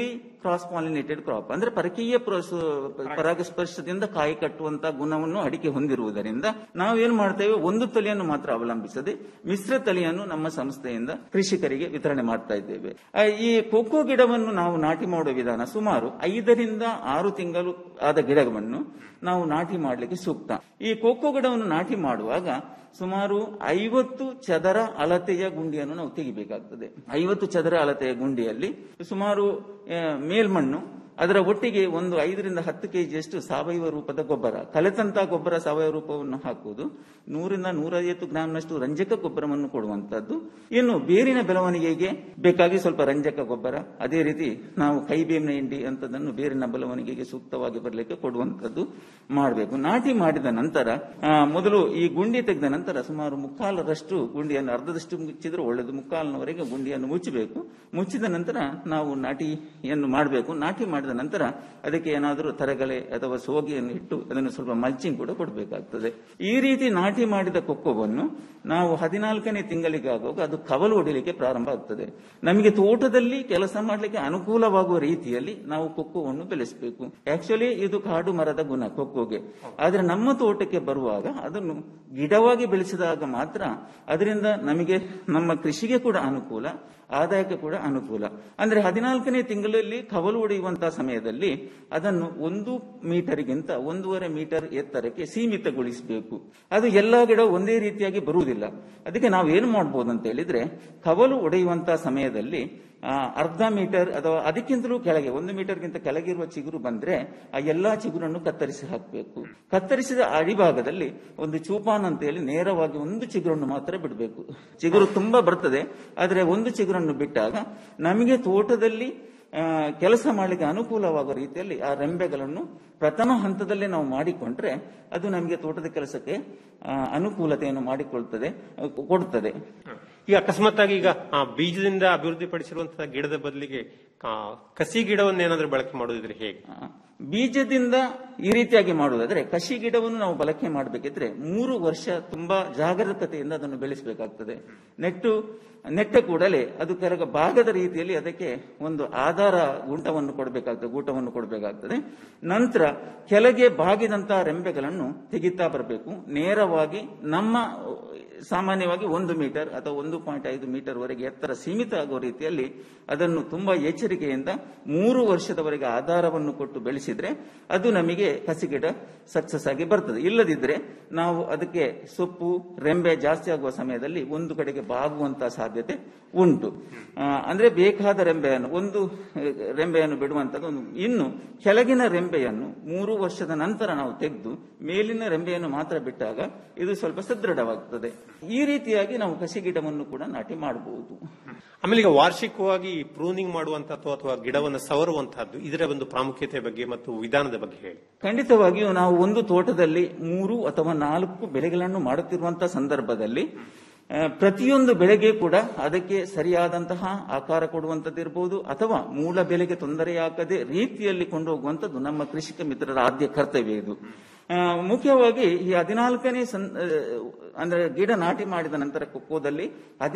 ಕ್ರಾಸ್ ಪಾಲಿನೇಟೆಡ್ ಕ್ರಾಪ್ ಅಂದ್ರೆ ಪರಕೀಯ ಪ್ರೋಸ- ಪರಾಗಸ್ಪರ್ಶದಿಂದ ಕಾಯಿ ಕಟ್ಟುವಂತ ಗುಣವನ್ನು ಅಡಿಕೆ ಹೊಂದಿರುವುದರಿಂದ ನಾವೇನ್ ಮಾಡ್ತೇವೆ ಒಂದು ತಳಿಯನ್ನು ಮಾತ್ರ ಅವಲಂಬಿಸದೆ ಮಿಶ್ರ ತಳಿಯನ್ನು ನಮ್ಮ ಸಂಸ್ಥೆಯಿಂದ ಕೃಷಿಕರಿಗೆ ವಿತರಣೆ ಮಾಡ್ತಾ ಇದ್ದೇವೆ ಆ, ಈ ಕೋಕೋ ಗಿಡವನ್ನು ನಾವು ನಾಟಿ ಮಾಡುವ ವಿಧಾನ ಸುಮಾರು ಐದರಿಂದ ಆರು ತಿಂಗಳು ಆದ ಗಿಡವನ್ನು ನಾವು ನಾಟಿ ಮಾಡಲಿಕ್ಕೆ ಸೂಕ್ತ ಈ ಕೋಕೋ ಗಿಡವನ್ನು ನಾಟಿ ಮಾಡುವಾಗ ಸುಮಾರು ಐವತ್ತು ಚದರ ಅಳತೆಯ ಗುಂಡಿಯನ್ನು ನಾವು ತೆಗಿಬೇಕಾಗ್ತದೆ ಐವತ್ತು ಚದರ ಅಳತೆಯ ಗುಂಡಿಯಲ್ಲಿ ಸುಮಾರು ಆ, ಮೇಲ್ಮಣ್ಣು ಅದರ ಒಟ್ಟಿಗೆ ಒಂದು ಐದರಿಂದ ಹತ್ತು ಕೆಜಿಯಷ್ಟು ಸಾವಯವ ರೂಪದ ಗೊಬ್ಬರ ಕಲೆತಂತ ಗೊಬ್ಬರ ಸಾವಯವ ರೂಪವನ್ನು ಹಾಕುವುದು ನೂರಿಂದ ನೂರೈವತ್ತು ಗ್ರಾಂನಷ್ಟು ರಂಜಕ ಗೊಬ್ಬರವನ್ನು ಕೊಡುವಂತದ್ದು ಇನ್ನು ಬೇರಿನ ಬೆಳವಣಿಗೆಗೆ ಬೇಕಾಗಿ ಸ್ವಲ್ಪ ರಂಜಕ ಗೊಬ್ಬರ ಅದೇ ರೀತಿ ನಾವು ಕೈಬೇವಿನ ಹಿಂಡಿ ಅಂತದನ್ನು ಬೇರಿನ ಬೆಳವಣಿಗೆಗೆ ಸೂಕ್ತವಾಗಿ ಬರಲಿಕ್ಕೆ ಕೊಡುವಂತದ್ದು ಮಾಡಬೇಕು ನಾಟಿ ಮಾಡಿದ ನಂತರ ಆ, ಮೊದಲು ಈ ಗುಂಡಿ ತೆಗೆದ ನಂತರ ಸುಮಾರು ಮುಕ್ಕಾಲರಷ್ಟು ಗುಂಡಿಯನ್ನು ಅರ್ಧದಷ್ಟು ಮುಚ್ಚಿದ್ರೆ ಒಳ್ಳೆಯದು ಮುಕ್ಕಾಲಿನವರೆಗೆ ಗುಂಡಿಯನ್ನು ಮುಚ್ಚಬೇಕು ಮುಚ್ಚಿದ ನಂತರ ನಾವು ನಾಟಿಯನ್ನು ಮಾಡಬೇಕು ನಾಟಿ ಮಾಡಿದ ನಂತರ ಅದಕ್ಕೆ ಏನಾದರೂ ತರಗಲೆ ಅಥವಾ ಸೋಗೆಯನ್ನು ಇಟ್ಟು ಅದನ್ನು ಸ್ವಲ್ಪ ಮಲ್ಚಿಂಗ್ ಕೂಡ ಕೊಡಬೇಕಾಗ್ತದೆ ಈ ರೀತಿ ನಾಟಿ ಮಾಡಿದ ಕೊಕ್ಕೋವನ್ನು ನಾವು ಹದಿನಾಲ್ಕನೇ ತಿಂಗಳಿಗೆ ಆಗುವಾಗ ಅದು ಕವಲು ಹೊಡಿಲಿಕ್ಕೆ ಪ್ರಾರಂಭ ಆಗ್ತದೆ ನಮಗೆ ತೋಟದಲ್ಲಿ ಕೆಲಸ ಮಾಡಲಿಕ್ಕೆ ಅನುಕೂಲವಾಗುವ ರೀತಿಯಲ್ಲಿ ನಾವು ಕೊಕ್ಕೋವನ್ನು ಬೆಳೆಸಬೇಕು ಆಕ್ಚುಲಿ ಇದು ಕಾಡು ಮರದ ಗುಣ ಕೊಕ್ಕೋಗೆ ಆದ್ರೆ ನಮ್ಮ ತೋಟಕ್ಕೆ ಬರುವಾಗ ಅದನ್ನು ಗಿಡವಾಗಿ ಬೆಳೆಸಿದಾಗ ಮಾತ್ರ ಅದರಿಂದ ನಮಗೆ ನಮ್ಮ ಕೃಷಿಗೆ ಕೂಡ ಅನುಕೂಲ ಆದಾಯಕ್ಕೆ ಕೂಡ ಅನುಕೂಲ ಅಂದ್ರೆ ಹದಿನಾಲ್ಕನೇ ತಿಂಗಳಲ್ಲಿ ಕವಲು ಹೊಡೆಯುವಂತಹ ಸಮಯದಲ್ಲಿ ಅದನ್ನು ಒಂದು ಮೀಟರ್ಗಿಂತ ಒಂದೂವರೆ ಮೀಟರ್ ಎತ್ತರಕ್ಕೆ ಸೀಮಿತಗೊಳಿಸಬೇಕು ಅದು ಎಲ್ಲಾ ಗಿಡ ಒಂದೇ ರೀತಿಯಾಗಿ ಬರುವುದಿಲ್ಲ ಅದಕ್ಕೆ ನಾವು ಏನು ಮಾಡಬಹುದು ಅಂತ ಹೇಳಿದ್ರೆ ಕವಲು ಒಡೆಯುವಂತಹ ಸಮಯದಲ್ಲಿ ಆ, ಅರ್ಧ ಮೀಟರ್ ಅಥವಾ ಅದಕ್ಕಿಂತಲೂ ಕೆಳಗೆ ಒಂದು ಮೀಟರ್ಗಿಂತ ಕೆಳಗಿರುವ ಚಿಗುರು ಬಂದ್ರೆ ಆ ಎಲ್ಲಾ ಚಿಗುರನ್ನು ಕತ್ತರಿಸಿ ಹಾಕಬೇಕು ಕತ್ತರಿಸಿದ ಅಡಿಭಾಗದಲ್ಲಿ ಒಂದು ಚೂಪಾನ್ ಅಂತ ಹೇಳಿ ನೇರವಾಗಿ ಒಂದು ಚಿಗುರನ್ನು ಮಾತ್ರ ಬಿಡಬೇಕು ಚಿಗುರು ತುಂಬಾ ಬರ್ತದೆ ಆದ್ರೆ ಒಂದು ಚಿಗುರನ್ನು ಬಿಟ್ಟಾಗ ನಮಗೆ ತೋಟದಲ್ಲಿ ಆ, ಕೆಲಸ ಮಾಡಲಿಕ್ಕೆ ಅನುಕೂಲವಾಗುವ ರೀತಿಯಲ್ಲಿ ಆ ರೆಂಬೆಗಳನ್ನು ಪ್ರಥಮ ಹಂತದಲ್ಲೇ ನಾವು ಮಾಡಿಕೊಂಡ್ರೆ ಅದು ನಮಗೆ ತೋಟದ ಕೆಲಸಕ್ಕೆ ಆ, ಅನುಕೂಲತೆಯನ್ನು ಮಾಡಿಕೊಳ್ತದೆ ಆ, ಕೊಡುತ್ತದೆ ಈಗ ಅಕಸ್ಮಾತ್ ಆಗಿ ಈಗ ಆ, ಬೀಜದಿಂದ ಅಭಿವೃದ್ಧಿ ಪಡಿಸಿರುವಂತಹ ಗಿಡದ ಬದಲಿಗೆ ಆ, ಕಸಿ ಗಿಡವನ್ನು ಏನಾದ್ರೂ ಬಳಕೆ ಮಾಡೋದಿದ್ರೆ ಹೇಗೆ ಆ, ಬೀಜದಿಂದ ಈ ರೀತಿಯಾಗಿ ಮಾಡುವುದಾದ್ರೆ ಕಸಿ ಗಿಡವನ್ನು ನಾವು ಬಳಕೆ ಮಾಡಬೇಕಿದ್ರೆ ಮೂರು ವರ್ಷ ತುಂಬಾ ಜಾಗರೂಕತೆಯಿಂದ ಅದನ್ನು ಬೆಳೆಸಬೇಕಾಗ್ತದೆ ನೆಟ್ಟು ನೆಟ್ಟ ಕೂಡಲೇ ಅದು ಕೆಳಗ ಭಾಗದ ರೀತಿಯಲ್ಲಿ ಅದಕ್ಕೆ ಒಂದು ಆಧಾರ ಗುಂಟವನ್ನು ಕೊಡಬೇಕಾಗ್ತದೆ ಗೂಟವನ್ನು ಕೊಡಬೇಕಾಗ್ತದೆ ನಂತರ ಕೆಳಗೆ ಬಾಗಿದಂತಹ ರೆಂಬೆಗಳನ್ನು ತೆಗಿತಾ ಬರಬೇಕು ನೇರವಾಗಿ ನಮ್ಮ ಸಾಮಾನ್ಯವಾಗಿ ಒಂದು ಮೀಟರ್ ಅಥವಾ ಒಂದು ಪಾಯಿಂಟ್ ಐದು ಮೀಟರ್ ವರೆಗೆ ಎತ್ತರ ಸೀಮಿತ ಆಗುವ ರೀತಿಯಲ್ಲಿ ಅದನ್ನು ತುಂಬಾ ಎಚ್ಚರಿಕೆಯಿಂದ ಮೂರು ವರ್ಷದವರೆಗೆ ಆಧಾರವನ್ನು ಕೊಟ್ಟು ಬೆಳೆಸಿದ್ರೆ ಅದು ನಮಗೆ ಕಸಿಗಿಡ ಸಕ್ಸಸ್ ಆಗಿ ಬರ್ತದೆ ಇಲ್ಲದಿದ್ರೆ ನಾವು ಅದಕ್ಕೆ ಸೊಪ್ಪು ರೆಂಬೆ ಜಾಸ್ತಿ ಆಗುವ ಸಮಯದಲ್ಲಿ ಒಂದು ಕಡೆಗೆ ಬಾಗುವಂತಹ ಸಾಧ್ಯತೆ ಉಂಟು ಆ, ಅಂದ್ರೆ ಬೇಕಾದ ರೆಂಬೆಯನ್ನು ಒಂದು ಆ, ರೆಂಬೆಯನ್ನು ಬಿಡುವಂತದ್ದು ಒಂದು ಇನ್ನು ಕೆಳಗಿನ ರೆಂಬೆಯನ್ನು ಮೂರು ವರ್ಷದ ನಂತರ ನಾವು ತೆಗೆದು ಮೇಲಿನ ರೆಂಬೆಯನ್ನು ಮಾತ್ರ ಬಿಟ್ಟಾಗ ಇದು ಸ್ವಲ್ಪ ಸದೃಢವಾಗ್ತದೆ ಈ ರೀತಿಯಾಗಿ ನಾವು ಕಸಿ ಗಿಡವನ್ನು ಕೂಡ ನಾಟಿ ಮಾಡಬಹುದು ಆಮೇಲೆ ಈಗ ವಾರ್ಷಿಕವಾಗಿ ಪ್ರೂನಿಂಗ್ ಮಾಡುವಂತದ್ದು ಅಥವಾ ಗಿಡವನ್ನು ಸವರುವಂತಹದ್ದು ಇದರ ಒಂದು ಪ್ರಾಮುಖ್ಯತೆ ಬಗ್ಗೆ ಮತ್ತು ವಿಧಾನದ ಬಗ್ಗೆ ಹೇಳಿ ಖಂಡಿತವಾಗಿಯೂ ನಾವು ಒಂದು ತೋಟದಲ್ಲಿ ಮೂರು ಅಥವಾ ನಾಲ್ಕು ಬೆಳೆಗಳನ್ನು ಮಾಡುತ್ತಿರುವಂತಹ ಸಂದರ್ಭದಲ್ಲಿ ಆ, ಪ್ರತಿಯೊಂದು ಬೆಳೆಗೆ ಕೂಡ ಅದಕ್ಕೆ ಸರಿಯಾದಂತಹ ಆಕಾರ ಕೊಡುವಂತದ್ದಿರಬಹುದು ಅಥವಾ ಮೂಲ ಬೆಲೆಗೆ ತೊಂದರೆಯಾಗದೆ ರೀತಿಯಲ್ಲಿ ಕೊಂಡೋಗುವಂತದ್ದು ನಮ್ಮ ಕೃಷಿಕ ಮಿತ್ರರ ಆದ್ಯ ಕರ್ತವ್ಯ ಇದು ಆ, ಮುಖ್ಯವಾಗಿ ಈ ಹದಿನಾಲ್ಕನೇ ಸಂ ಆ, ಅಂದ್ರೆ ಗಿಡ ನಾಟಿ ಮಾಡಿದ ನಂತರ ಕೊಕ್ಕೋದಲ್ಲಿ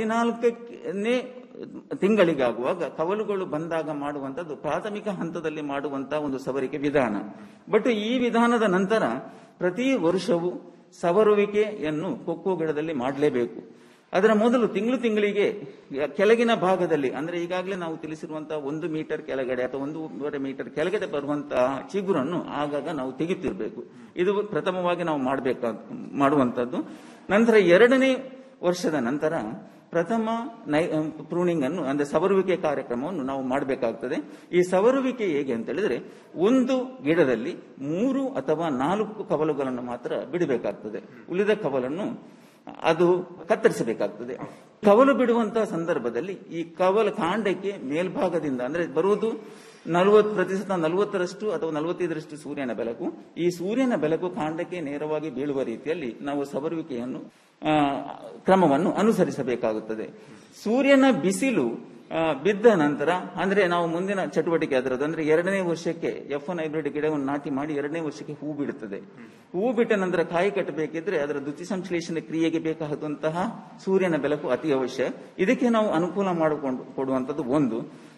ಹದಿನಾಲ್ಕನೇ ತಿಂಗಳಿಗಾಗುವಾಗ ಕವಲುಗಳು ಬಂದಾಗ ಮಾಡುವಂತದ್ದು ಪ್ರಾಥಮಿಕ ಹಂತದಲ್ಲಿ ಮಾಡುವಂತಹ ಒಂದು ಸವರಿಕೆ ವಿಧಾನ ಬಟ್ ಈ ವಿಧಾನದ ನಂತರ ಪ್ರತಿ ವರ್ಷವೂ ಸವರುವಿಕೆಯನ್ನು ಕೊಕ್ಕೋ ಗಿಡದಲ್ಲಿ ಮಾಡಲೇಬೇಕು ಅದರ ಮೊದಲು ತಿಂಗಳು ತಿಂಗಳಿಗೆ ಕೆಳಗಿನ ಭಾಗದಲ್ಲಿ ಅಂದ್ರೆ ಈಗಾಗಲೇ ನಾವು ತಿಳಿಸಿರುವಂತಹ ಒಂದು ಮೀಟರ್ ಕೆಳಗಡೆ ಅಥವಾ ಒಂದೂವರೆ ಮೀಟರ್ ಕೆಳಗಡೆ ಬರುವಂತಹ ಚಿಗುರನ್ನು ಆಗಾಗ ನಾವು ತೆಗೆತಿರ್ಬೇಕು ಇದು ಪ್ರಥಮವಾಗಿ ನಾವು ಮಾಡಬೇಕಾದ ಮಾಡುವಂತದ್ದು ನಂತರ ಎರಡನೇ ವರ್ಷದ ನಂತರ ಪ್ರಥಮ ನೈ ಪ್ರೂನಿಂಗ್ ಅನ್ನು ಅಂದ್ರೆ ಸವರುವಿಕೆ ಕಾರ್ಯಕ್ರಮವನ್ನು ನಾವು ಮಾಡಬೇಕಾಗ್ತದೆ ಈ ಸವರುವಿಕೆ ಹೇಗೆ ಅಂತ ಹೇಳಿದ್ರೆ ಒಂದು ಗಿಡದಲ್ಲಿ ಮೂರು ಅಥವಾ ನಾಲ್ಕು ಕವಲುಗಳನ್ನು ಮಾತ್ರ ಬಿಡಬೇಕಾಗ್ತದೆ ಉಳಿದ ಕವಲನ್ನು ಅದು ಕತ್ತರಿಸಬೇಕಾಗ್ತದೆ ಕವಲು ಬಿಡುವಂತಹ ಸಂದರ್ಭದಲ್ಲಿ ಈ ಕವಲು ಕಾಂಡಕ್ಕೆ ಮೇಲ್ಭಾಗದಿಂದ ಅಂದ್ರೆ ಬರುವುದು ನಲವತ್ತು ಪ್ರತಿಶತ ನಲವತ್ತರಷ್ಟು ಅಥವಾ ನಲವತ್ತೈದರಷ್ಟು ಸೂರ್ಯನ ಬೆಳಕು ಈ ಸೂರ್ಯನ ಬೆಳಕು ಕಾಂಡಕ್ಕೆ ನೇರವಾಗಿ ಬೀಳುವ ರೀತಿಯಲ್ಲಿ ನಾವು ಸವರುವಿಕೆಯನ್ನು ಆ, ಕ್ರಮವನ್ನು ಅನುಸರಿಸಬೇಕಾಗುತ್ತದೆ ಸೂರ್ಯನ ಬಿಸಿಲು ಆ, ಬಿದ್ದ ನಂತರ ಅಂದ್ರೆ ನಾವು ಮುಂದಿನ ಚಟುವಟಿಕೆ ಅದರದ್ದು ಅಂದ್ರೆ ಎರಡನೇ ವರ್ಷಕ್ಕೆ ಎಫ್ ಒನ್ ಹೈಬ್ರಿಡ್ ಗಿಡವನ್ನು ನಾಟಿ ಮಾಡಿ ಎರಡನೇ ವರ್ಷಕ್ಕೆ ಹೂ ಬಿಡುತ್ತದೆ ಹೂ ಬಿಟ್ಟ ನಂತರ ಕಾಯಿ ಕಟ್ಟಬೇಕಿದ್ರೆ ಅದರ ದ್ಯುತಿ ಸಂಶ್ಲೇಷಣೆ ಕ್ರಿಯೆಗೆ ಬೇಕಾದಂತಹ ಸೂರ್ಯನ ಬೆಳಕು ಅತಿ ಅವಶ್ಯ ಇದಕ್ಕೆ ನಾವು ಅನುಕೂಲ ಮಾಡಿಕೊಂಡು ಕೊಡುವಂತದ್ದು ಒಂದು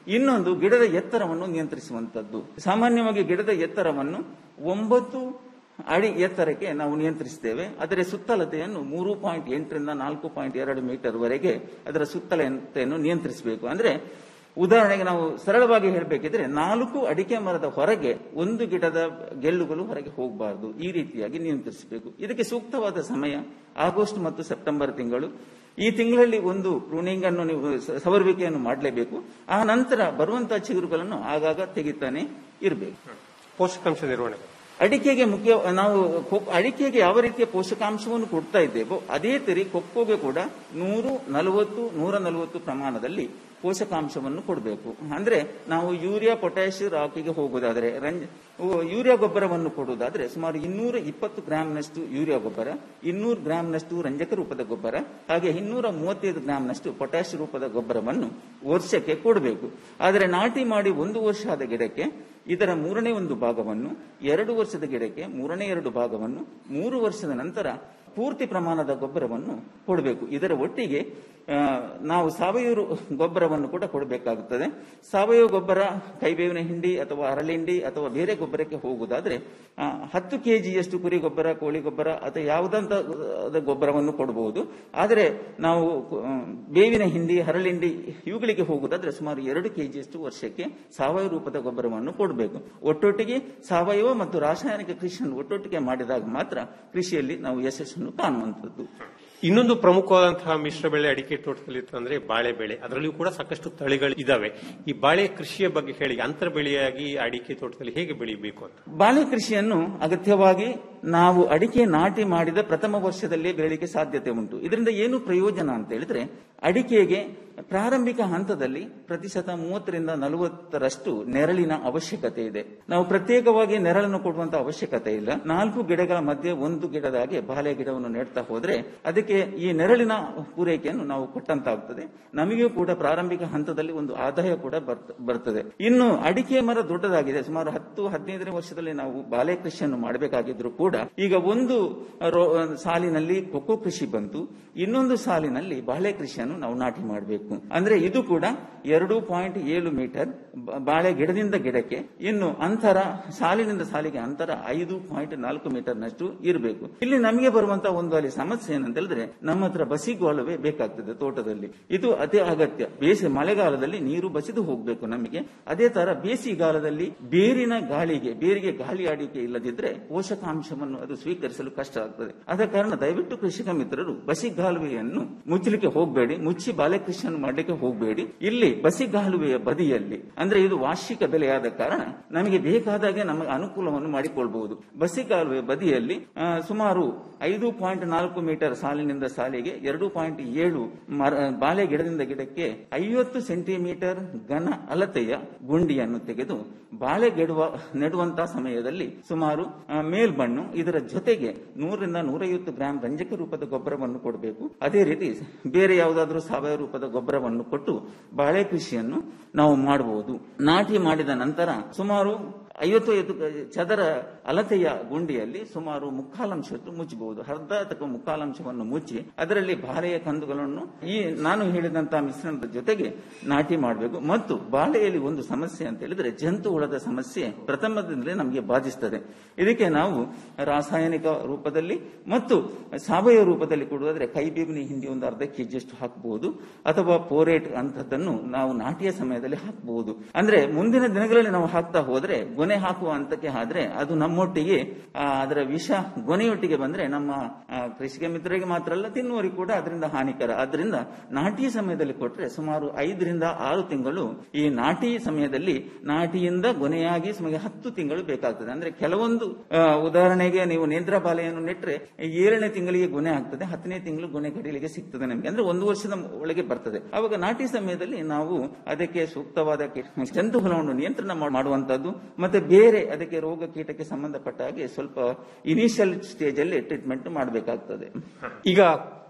ಇನ್ನೊಂದು ಗಿಡದ ಎತ್ತರವನ್ನು ನಿಯಂತ್ರಿಸುವಂತದ್ದು ಸಾಮಾನ್ಯವಾಗಿ ಗಿಡದ ಎತ್ತರವನ್ನು ಒಂಬತ್ತು ಅಡಿ ಎತ್ತರಕ್ಕೆ ನಾವು ನಿಯಂತ್ರಿಸ್ತೇವೆ ಅದರ ಸುತ್ತಳತೆಯನ್ನು ಮೂರು ಪಾಯಿಂಟ್ ಎಂಟರಿಂದ ನಾಲ್ಕು ಪಾಯಿಂಟ್ ಎರಡು ಮೀಟರ್ ವರೆಗೆ ಅದರ ಸುತ್ತಳತೆಯನ್ನು ನಿಯಂತ್ರಿಸಬೇಕು ಅಂದ್ರೆ ಉದಾಹರಣೆಗೆ ನಾವು ಸರಳವಾಗಿ ಹೇಳಬೇಕಿದ್ರೆ ನಾಲ್ಕು ಅಡಿಕೆ ಮರದ ಹೊರಗೆ ಒಂದು ಗಿಡದ ಗೆಲ್ಲುಗಳು ಹೊರಗೆ ಹೋಗಬಾರದು ಈ ರೀತಿಯಾಗಿ ನಿಯಂತ್ರಿಸಬೇಕು ಇದಕ್ಕೆ ಸೂಕ್ತವಾದ ಸಮಯ ಆಗಸ್ಟ್ ಮತ್ತು ಸೆಪ್ಟೆಂಬರ್ ತಿಂಗಳು ಈ ತಿಂಗಳಲ್ಲಿ ಒಂದು ಪ್ರೂನಿಂಗ್ ಅನ್ನು ನೀವು ಸ- ಸವರುವಿಕೆಯನ್ನು ಮಾಡಲೇಬೇಕು ಆ ನಂತರ ಬರುವಂತಹ ಚಿಗುರುಗಳನ್ನು ಆಗಾಗ ತೆಗಿತಾನೆ ಇರಬೇಕು ಪೋಷಕಾಂಶ ನಿರ್ವಹಣೆ ಅಡಿಕೆಗೆ ಮುಖ್ಯ ನಾವು ಕೊಕ್- ಅಡಿಕೆಗೆ ಯಾವ ರೀತಿಯ ಪೋಷಕಾಂಶವನ್ನು ಕೊಡ್ತಾ ಇದ್ದೇವೋ ಅದೇ ತರಿ ಕೊಕ್ಕೋಗೆ ಕೂಡ ನೂರು ನಲವತ್ತು ನೂರ ನಲವತ್ತು ಪ್ರಮಾಣದಲ್ಲಿ ಪೋಷಕಾಂಶವನ್ನು ಕೊಡಬೇಕು ಅಂದ್ರೆ ನಾವು ಯೂರಿಯಾ ಪೊಟ್ಯಾಶ್ ರಾಕಿಗೆ ಹೋಗುವುದಾದ್ರೆ ರಂಜ ಓ, ಯೂರಿಯಾ ಗೊಬ್ಬರವನ್ನು ಕೊಡುವುದಾದ್ರೆ ಸುಮಾರು ಇನ್ನೂರ ಇಪ್ಪತ್ತು ಗ್ರಾಂನಷ್ಟು ಯೂರಿಯಾ ಗೊಬ್ಬರ ಇನ್ನೂರು ಗ್ರಾಂನಷ್ಟು ರಂಜಕ ರೂಪದ ಗೊಬ್ಬರ ಹಾಗೆ ಇನ್ನೂರ ಮೂವತ್ತೈದು ಗ್ರಾಂನಷ್ಟು ಪೊಟ್ಯಾಶ್ ರೂಪದ ಗೊಬ್ಬರವನ್ನು ವರ್ಷಕ್ಕೆ ಕೊಡಬೇಕು ಆದರೆ ನಾಟಿ ಮಾಡಿ ಒಂದು ವರ್ಷ ಆದ ಗಿಡಕ್ಕೆ ಇದರ ಮೂರನೇ ಒಂದು ಭಾಗವನ್ನು ಎರಡು ವರ್ಷದ ಗಿಡಕ್ಕೆ ಮೂರನೇ ಎರಡು ಭಾಗವನ್ನು ಮೂರು ವರ್ಷದ ನಂತರ ಪೂರ್ತಿ ಪ್ರಮಾಣದ ಗೊಬ್ಬರವನ್ನು ಕೊಡಬೇಕು ಇದರ ಒಟ್ಟಿಗೆ ಆ, ನಾವು ಸಾವಯವ ರು- ಗೊಬ್ಬರವನ್ನು ಕೂಡ ಕೊಡಬೇಕಾಗುತ್ತದೆ ಸಾವಯವ ಗೊಬ್ಬರ ಕೈಬೇವಿನ ಹಿಂಡಿ ಅಥವಾ ಹರಳಿಂಡಿ ಅಥವಾ ಬೇರೆ ಗೊಬ್ಬರಕ್ಕೆ ಹೋಗುವುದಾದ್ರೆ ಆ, ಹತ್ತು ಕೆಜಿಯಷ್ಟು ಕುರಿ ಗೊಬ್ಬರ ಕೋಳಿ ಗೊಬ್ಬರ ಅಥವಾ ಯಾವುದಂತ ಗೊಬ್ಬರವನ್ನು ಕೊಡಬಹುದು ಆದರೆ ನಾವು ಆ, ಬೇವಿನ ಹಿಂಡಿ ಹರಳಿಂಡಿ ಇವುಗಳಿಗೆ ಹೋಗುವುದಾದ್ರೆ ಸುಮಾರು ಎರಡು ಕೆಜಿಯಷ್ಟು ವರ್ಷಕ್ಕೆ ಸಾವಯವ ರೂಪದ ಗೊಬ್ಬರವನ್ನು ಕೊಡಬೇಕು ಒಟ್ಟೊಟ್ಟಿಗೆ ಸಾವಯವ ಮತ್ತು ರಾಸಾಯನಿಕ ಕೃಷಿಯನ್ನು ಒಟ್ಟೊಟ್ಟಿಗೆ ಮಾಡಿದಾಗ ಮಾತ್ರ ಕೃಷಿಯಲ್ಲಿ ನಾವು ಯಶಸ್ಸನ್ನು ಕಾಣುವಂಥದ್ದು ಇನ್ನೊಂದು ಪ್ರಮುಖವಾದಂತಹ ಮಿಶ್ರ ಬೆಳೆ ಅಡಿಕೆ ತೋಟದಲ್ಲಿ ಇತ್ತು ಅಂದ್ರೆ ಬಾಳೆ ಬೆಳೆ ಅದರಲ್ಲಿಯೂ ಕೂಡ ಸಾಕಷ್ಟು ತಳಿಗಳು ಇದಾವೆ ಈ ಬಾಳೆ ಕೃಷಿಯ ಬಗ್ಗೆ ಹೇಳಿ ಅಂತರ ಬೆಳೆಯಾಗಿ ಅಡಿಕೆ ತೋಟದಲ್ಲಿ ಹೇಗೆ ಬೆಳೆಯಬೇಕು ಅಂತ ಬಾಳೆ ಕೃಷಿಯನ್ನು ಅಗತ್ಯವಾಗಿ ನಾವು ಅಡಿಕೆ ನಾಟಿ ಮಾಡಿದ ಪ್ರಥಮ ವರ್ಷದಲ್ಲೇ ಬೆಳಲಿಕ್ಕೆ ಸಾಧ್ಯತೆ ಉಂಟು ಇದರಿಂದ ಏನು ಪ್ರಯೋಜನ ಅಂತ ಹೇಳಿದ್ರೆ ಅಡಿಕೆಗೆ ಪ್ರಾರಂಭಿಕ ಹಂತದಲ್ಲಿ ಪ್ರತಿಶತ ಮೂವತ್ತರಿಂದ ನಲವತ್ತರಷ್ಟು ನೆರಳಿನ ಅವಶ್ಯಕತೆ ಇದೆ ನಾವು ಪ್ರತ್ಯೇಕವಾಗಿ ನೆರಳನ್ನು ಕೊಡುವಂತ ಅವಶ್ಯಕತೆ ಇಲ್ಲ ನಾಲ್ಕು ಗಿಡಗಳ ಮಧ್ಯೆ ಒಂದು ಗಿಡದಾಗೆ ಬಾಳೆ ಗಿಡವನ್ನು ನೆಡ್ತಾ ಹೋದ್ರೆ ಅದಕ್ಕೆ ಈ ನೆರಳಿನ ಪೂರೈಕೆಯನ್ನು ನಾವು ಕೊಟ್ಟಂತಾಗ್ತದೆ ನಮಗೂ ಕೂಡ ಪ್ರಾರಂಭಿಕ ಹಂತದಲ್ಲಿ ಒಂದು ಆದಾಯ ಕೂಡ ಬರ್ತ- ಬರ್ತದೆ ಇನ್ನು ಅಡಿಕೆ ಮರ ದೊಡ್ಡದಾಗಿದೆ ಸುಮಾರು ಹತ್ತು ಹದಿನೈದನೇ ವರ್ಷದಲ್ಲಿ ನಾವು ಬಾಳೆ ಕೃಷಿಯನ್ನು ಮಾಡಬೇಕಾಗಿದ್ರು ಕೂಡ ಈಗ ಒಂದು ರೋ- ಸಾಲಿನಲ್ಲಿ ಕೊಕ್ಕೋ ಕೃಷಿ ಬಂತು ಇನ್ನೊಂದು ಸಾಲಿನಲ್ಲಿ ಬಾಳೆ ಕೃಷಿಯನ್ನು ನಾವು ನಾಟಿ ಮಾಡಬೇಕು ಅಂದ್ರೆ ಇದು ಕೂಡ ಎರಡು ಪಾಯಿಂಟ್ ಏಳು ಮೀಟರ್ ಬ- ಬಾಳೆ ಗಿಡದಿಂದ ಗಿಡಕ್ಕೆ ಇನ್ನು ಅಂತರ ಸಾಲಿನಿಂದ ಸಾಲಿಗೆ ಅಂತರ ಐದು ಪಾಯಿಂಟ್ ನಾಲ್ಕು ಮೀಟರ್ ನಷ್ಟು ಇರಬೇಕು ಇಲ್ಲಿ ನಮಗೆ ಬರುವಂತಹ ಒಂದು ಅಲ್ಲಿ ಸಮಸ್ಯೆ ಏನಂತ ಹೇಳಿದ್ರೆ ನಮ್ಮ ಹತ್ರ ಬಸಿಗೋಲವೇ ಬೇಕಾಗ್ತದೆ ತೋಟದಲ್ಲಿ ಇದು ಅತಿ ಅಗತ್ಯ ಬೇಸಿ ಮಳೆಗಾಲದಲ್ಲಿ ನೀರು ಬಸಿದು ಹೋಗಬೇಕು ನಮಗೆ ಅದೇ ತರ ಬೇಸಿಗೆಗಾಲದಲ್ಲಿ ಬೇರಿನ ಗಾಳಿಗೆ ಬೇರಿಗೆ ಗಾಳಿ ಆಡಿಕೆ ಇಲ್ಲದಿದ್ರೆ ಪೋಷಕಾಂಶವನ್ನು ಅದು ಸ್ವೀಕರಿಸಲು ಕಷ್ಟ ಆಗ್ತದೆ ಆದ ಕಾರಣ ದಯವಿಟ್ಟು ಕೃಷಿಕ ಮಿತ್ರರು ಬಸಿಗಾಲುವೆಯನ್ನು ಮುಚ್ಚಲಿಕ್ಕೆ ಹೋಗಬೇಡಿ ಮುಚ್ಚಿ ಬಾಲೆ ಕೃಷಿಯನ್ನು ಮಾಡಲಿಕ್ಕೆ ಹೋಗಬೇಡಿ ಇಲ್ಲಿ ಬಸಿಗಾಲುವೆಯ ಬದಿಯಲ್ಲಿ ಅಂದ್ರೆ ಇದು ವಾರ್ಷಿಕ ಬೆಲೆಯಾದ ಕಾರಣ ನಮಗೆ ಬೇಕಾದಾಗೆ ನಮಗೆ ಅನುಕೂಲವನ್ನು ಮಾಡಿಕೊಳ್ಬಹುದು ಬಸಿಗಾಲುವೆ ಬದಿಯಲ್ಲಿ ಆ, ಸುಮಾರು ಐದು ಪಾಯಿಂಟ್ ನಾಲ್ಕು ಮೀಟರ್ ಸಾಲಿನಿಂದ ಸಾಲಿಗೆ ಎರಡು ಪಾಯಿಂಟ್ ಏಳು ಮರ ಬಾಳೆ ಗಿಡದಿಂದ ಗಿಡಕ್ಕೆ ಐವತ್ತು ಸೆಂಟಿಮೀಟರ್ ಘನ ಅಳತೆಯ ಗುಂಡಿಯನ್ನು ತೆಗೆದು ಬಾಳೆ ಗೆಡುವ ನೆಡುವಂತಹ ಸಮಯದಲ್ಲಿ ಸುಮಾರು ಆ, ಮೇಲ್ಮಣ್ಣು ಇದರ ಜೊತೆಗೆ ನೂರರಿಂದ ನೂರೈವತ್ತು ಗ್ರಾಂ ರಂಜಕ ರೂಪದ ಗೊಬ್ಬರವನ್ನು ಕೊಡಬೇಕು ಅದೇ ರೀತಿ ಬೇರೆ ಯಾವುದಾದ್ರೂ ಸಾವಯವ ರೂಪದ ಗೊಬ್ಬರವನ್ನು ಕೊಟ್ಟು ಬಾಳೆ ಕೃಷಿಯನ್ನು ನಾವು ಮಾಡಬಹುದು ನಾಟಿ ಮಾಡಿದ ನಂತರ ಸುಮಾರು ಐವತ್ತು ಐವತ್ತು ಚದರ ಅಳತೆಯ ಗುಂಡಿಯಲ್ಲಿ ಸುಮಾರು ಮುಕ್ಕಾಲಂಶದ್ದು ಮುಚ್ಚಬಹುದು ಅರ್ಧ ಅಥವಾ ಮುಕ್ಕಾಲಂಶವನ್ನು ಮುಚ್ಚಿ ಅದರಲ್ಲಿ ಬಾಳೆಯ ಕಂದುಗಳನ್ನು ಈ ನಾನು ಹೇಳಿದಂತಹ ಮಿಶ್ರಣದ ಜೊತೆಗೆ ನಾಟಿ ಮಾಡಬೇಕು ಮತ್ತು ಬಾಳೆಯಲ್ಲಿ ಒಂದು ಸಮಸ್ಯೆ ಅಂತ ಹೇಳಿದ್ರೆ ಜಂತು ಹುಳದ ಸಮಸ್ಯೆ ಪ್ರಥಮದಿಂದಲೇ ನಮಗೆ ಬಾಧಿಸ್ತದೆ ಇದಕ್ಕೆ ನಾವು ರಾಸಾಯನಿಕ ರೂಪದಲ್ಲಿ ಮತ್ತು ಸಾವಯವ ರೂಪದಲ್ಲಿ ಕೊಡುವುದಾದ್ರೆ ಕೈಬೇವಿನ ಹಿಂಡಿ ಒಂದು ಅರ್ಧ ಕೆಜಿಯಷ್ಟು ಹಾಕಬಹುದು ಅಥವಾ ಪೋರೇಟ್ ಅಂತದನ್ನು ನಾವು ನಾಟಿಯ ಸಮಯದಲ್ಲಿ ಹಾಕಬಹುದು ಅಂದ್ರೆ ಮುಂದಿನ ದಿನಗಳಲ್ಲಿ ನಾವು ಹಾಕ್ತಾ ಹೋದ್ರೆ ಗೊನೆ ಹಾಕುವ ಹಂತಕ್ಕೆ ಆದ್ರೆ ಅದು ನಮ್ಮೊಟ್ಟಿಗೆ ಆ, ಅದರ ವಿಷ ಗೊನೆಯೊಟ್ಟಿಗೆ ಬಂದ್ರೆ ನಮ್ಮ ಆ, ಕೃಷಿಕ ಮಿತ್ರರಿಗೆ ಮಾತ್ರ ಅಲ್ಲ ತಿನ್ನುವರಿಗೆ ಕೂಡ ಅದರಿಂದ ಹಾನಿಕರ ಆದ್ರಿಂದ ನಾಟಿ ಸಮಯದಲ್ಲಿ ಕೊಟ್ರೆ ಸುಮಾರು ಐದರಿಂದ ಆರು ತಿಂಗಳು ಈ ನಾಟಿ ಸಮಯದಲ್ಲಿ ನಾಟಿಯಿಂದ ಗೊನೆಯಾಗಿ ಸುಮಾರು ಹತ್ತು ತಿಂಗಳು ಬೇಕಾಗ್ತದೆ ಅಂದ್ರೆ ಕೆಲವೊಂದು ಆ, ಉದಾಹರಣೆಗೆ ನೀವು ನೇಂದ್ರ ಬಾಲೆಯನ್ನು ನೆಟ್ರೆ ಏಳನೇ ತಿಂಗಳಿಗೆ ಗೊನೆ ಆಗ್ತದೆ ಹತ್ತನೇ ತಿಂಗಳು ಗೊನೆ ಕಡಿಲಿಕ್ಕೆ ಸಿಗ್ತದೆ ನಮಗೆ ಅಂದ್ರೆ ಒಂದು ವರ್ಷದ ಒಳಗೆ ಬರ್ತದೆ ಅವಾಗ ನಾಟಿ ಸಮಯದಲ್ಲಿ ನಾವು ಅದಕ್ಕೆ ಸೂಕ್ತವಾದ ಕೀಟ- ಜಂತು ಹುಳವನ್ನು ನಿಯಂತ್ರಣ ಮಾಡ್- ಮಾಡುವಂತದ್ದು ಮತ್ತೆ ಬೇರೆ ಅದಕ್ಕೆ ರೋಗ ಕೀಟಕ್ಕೆ ಸಂಬಂಧಪಟ್ಟ ಹಾಗೆ ಸ್ವಲ್ಪ ಇನಿಷಿಯಲ್ ಸ್ಟೇಜ್ ಅಲ್ಲಿ ಟ್ರೀಟ್ಮೆಂಟ್ ಮಾಡಬೇಕಾಗ್ತದೆ ಈಗ ಉ-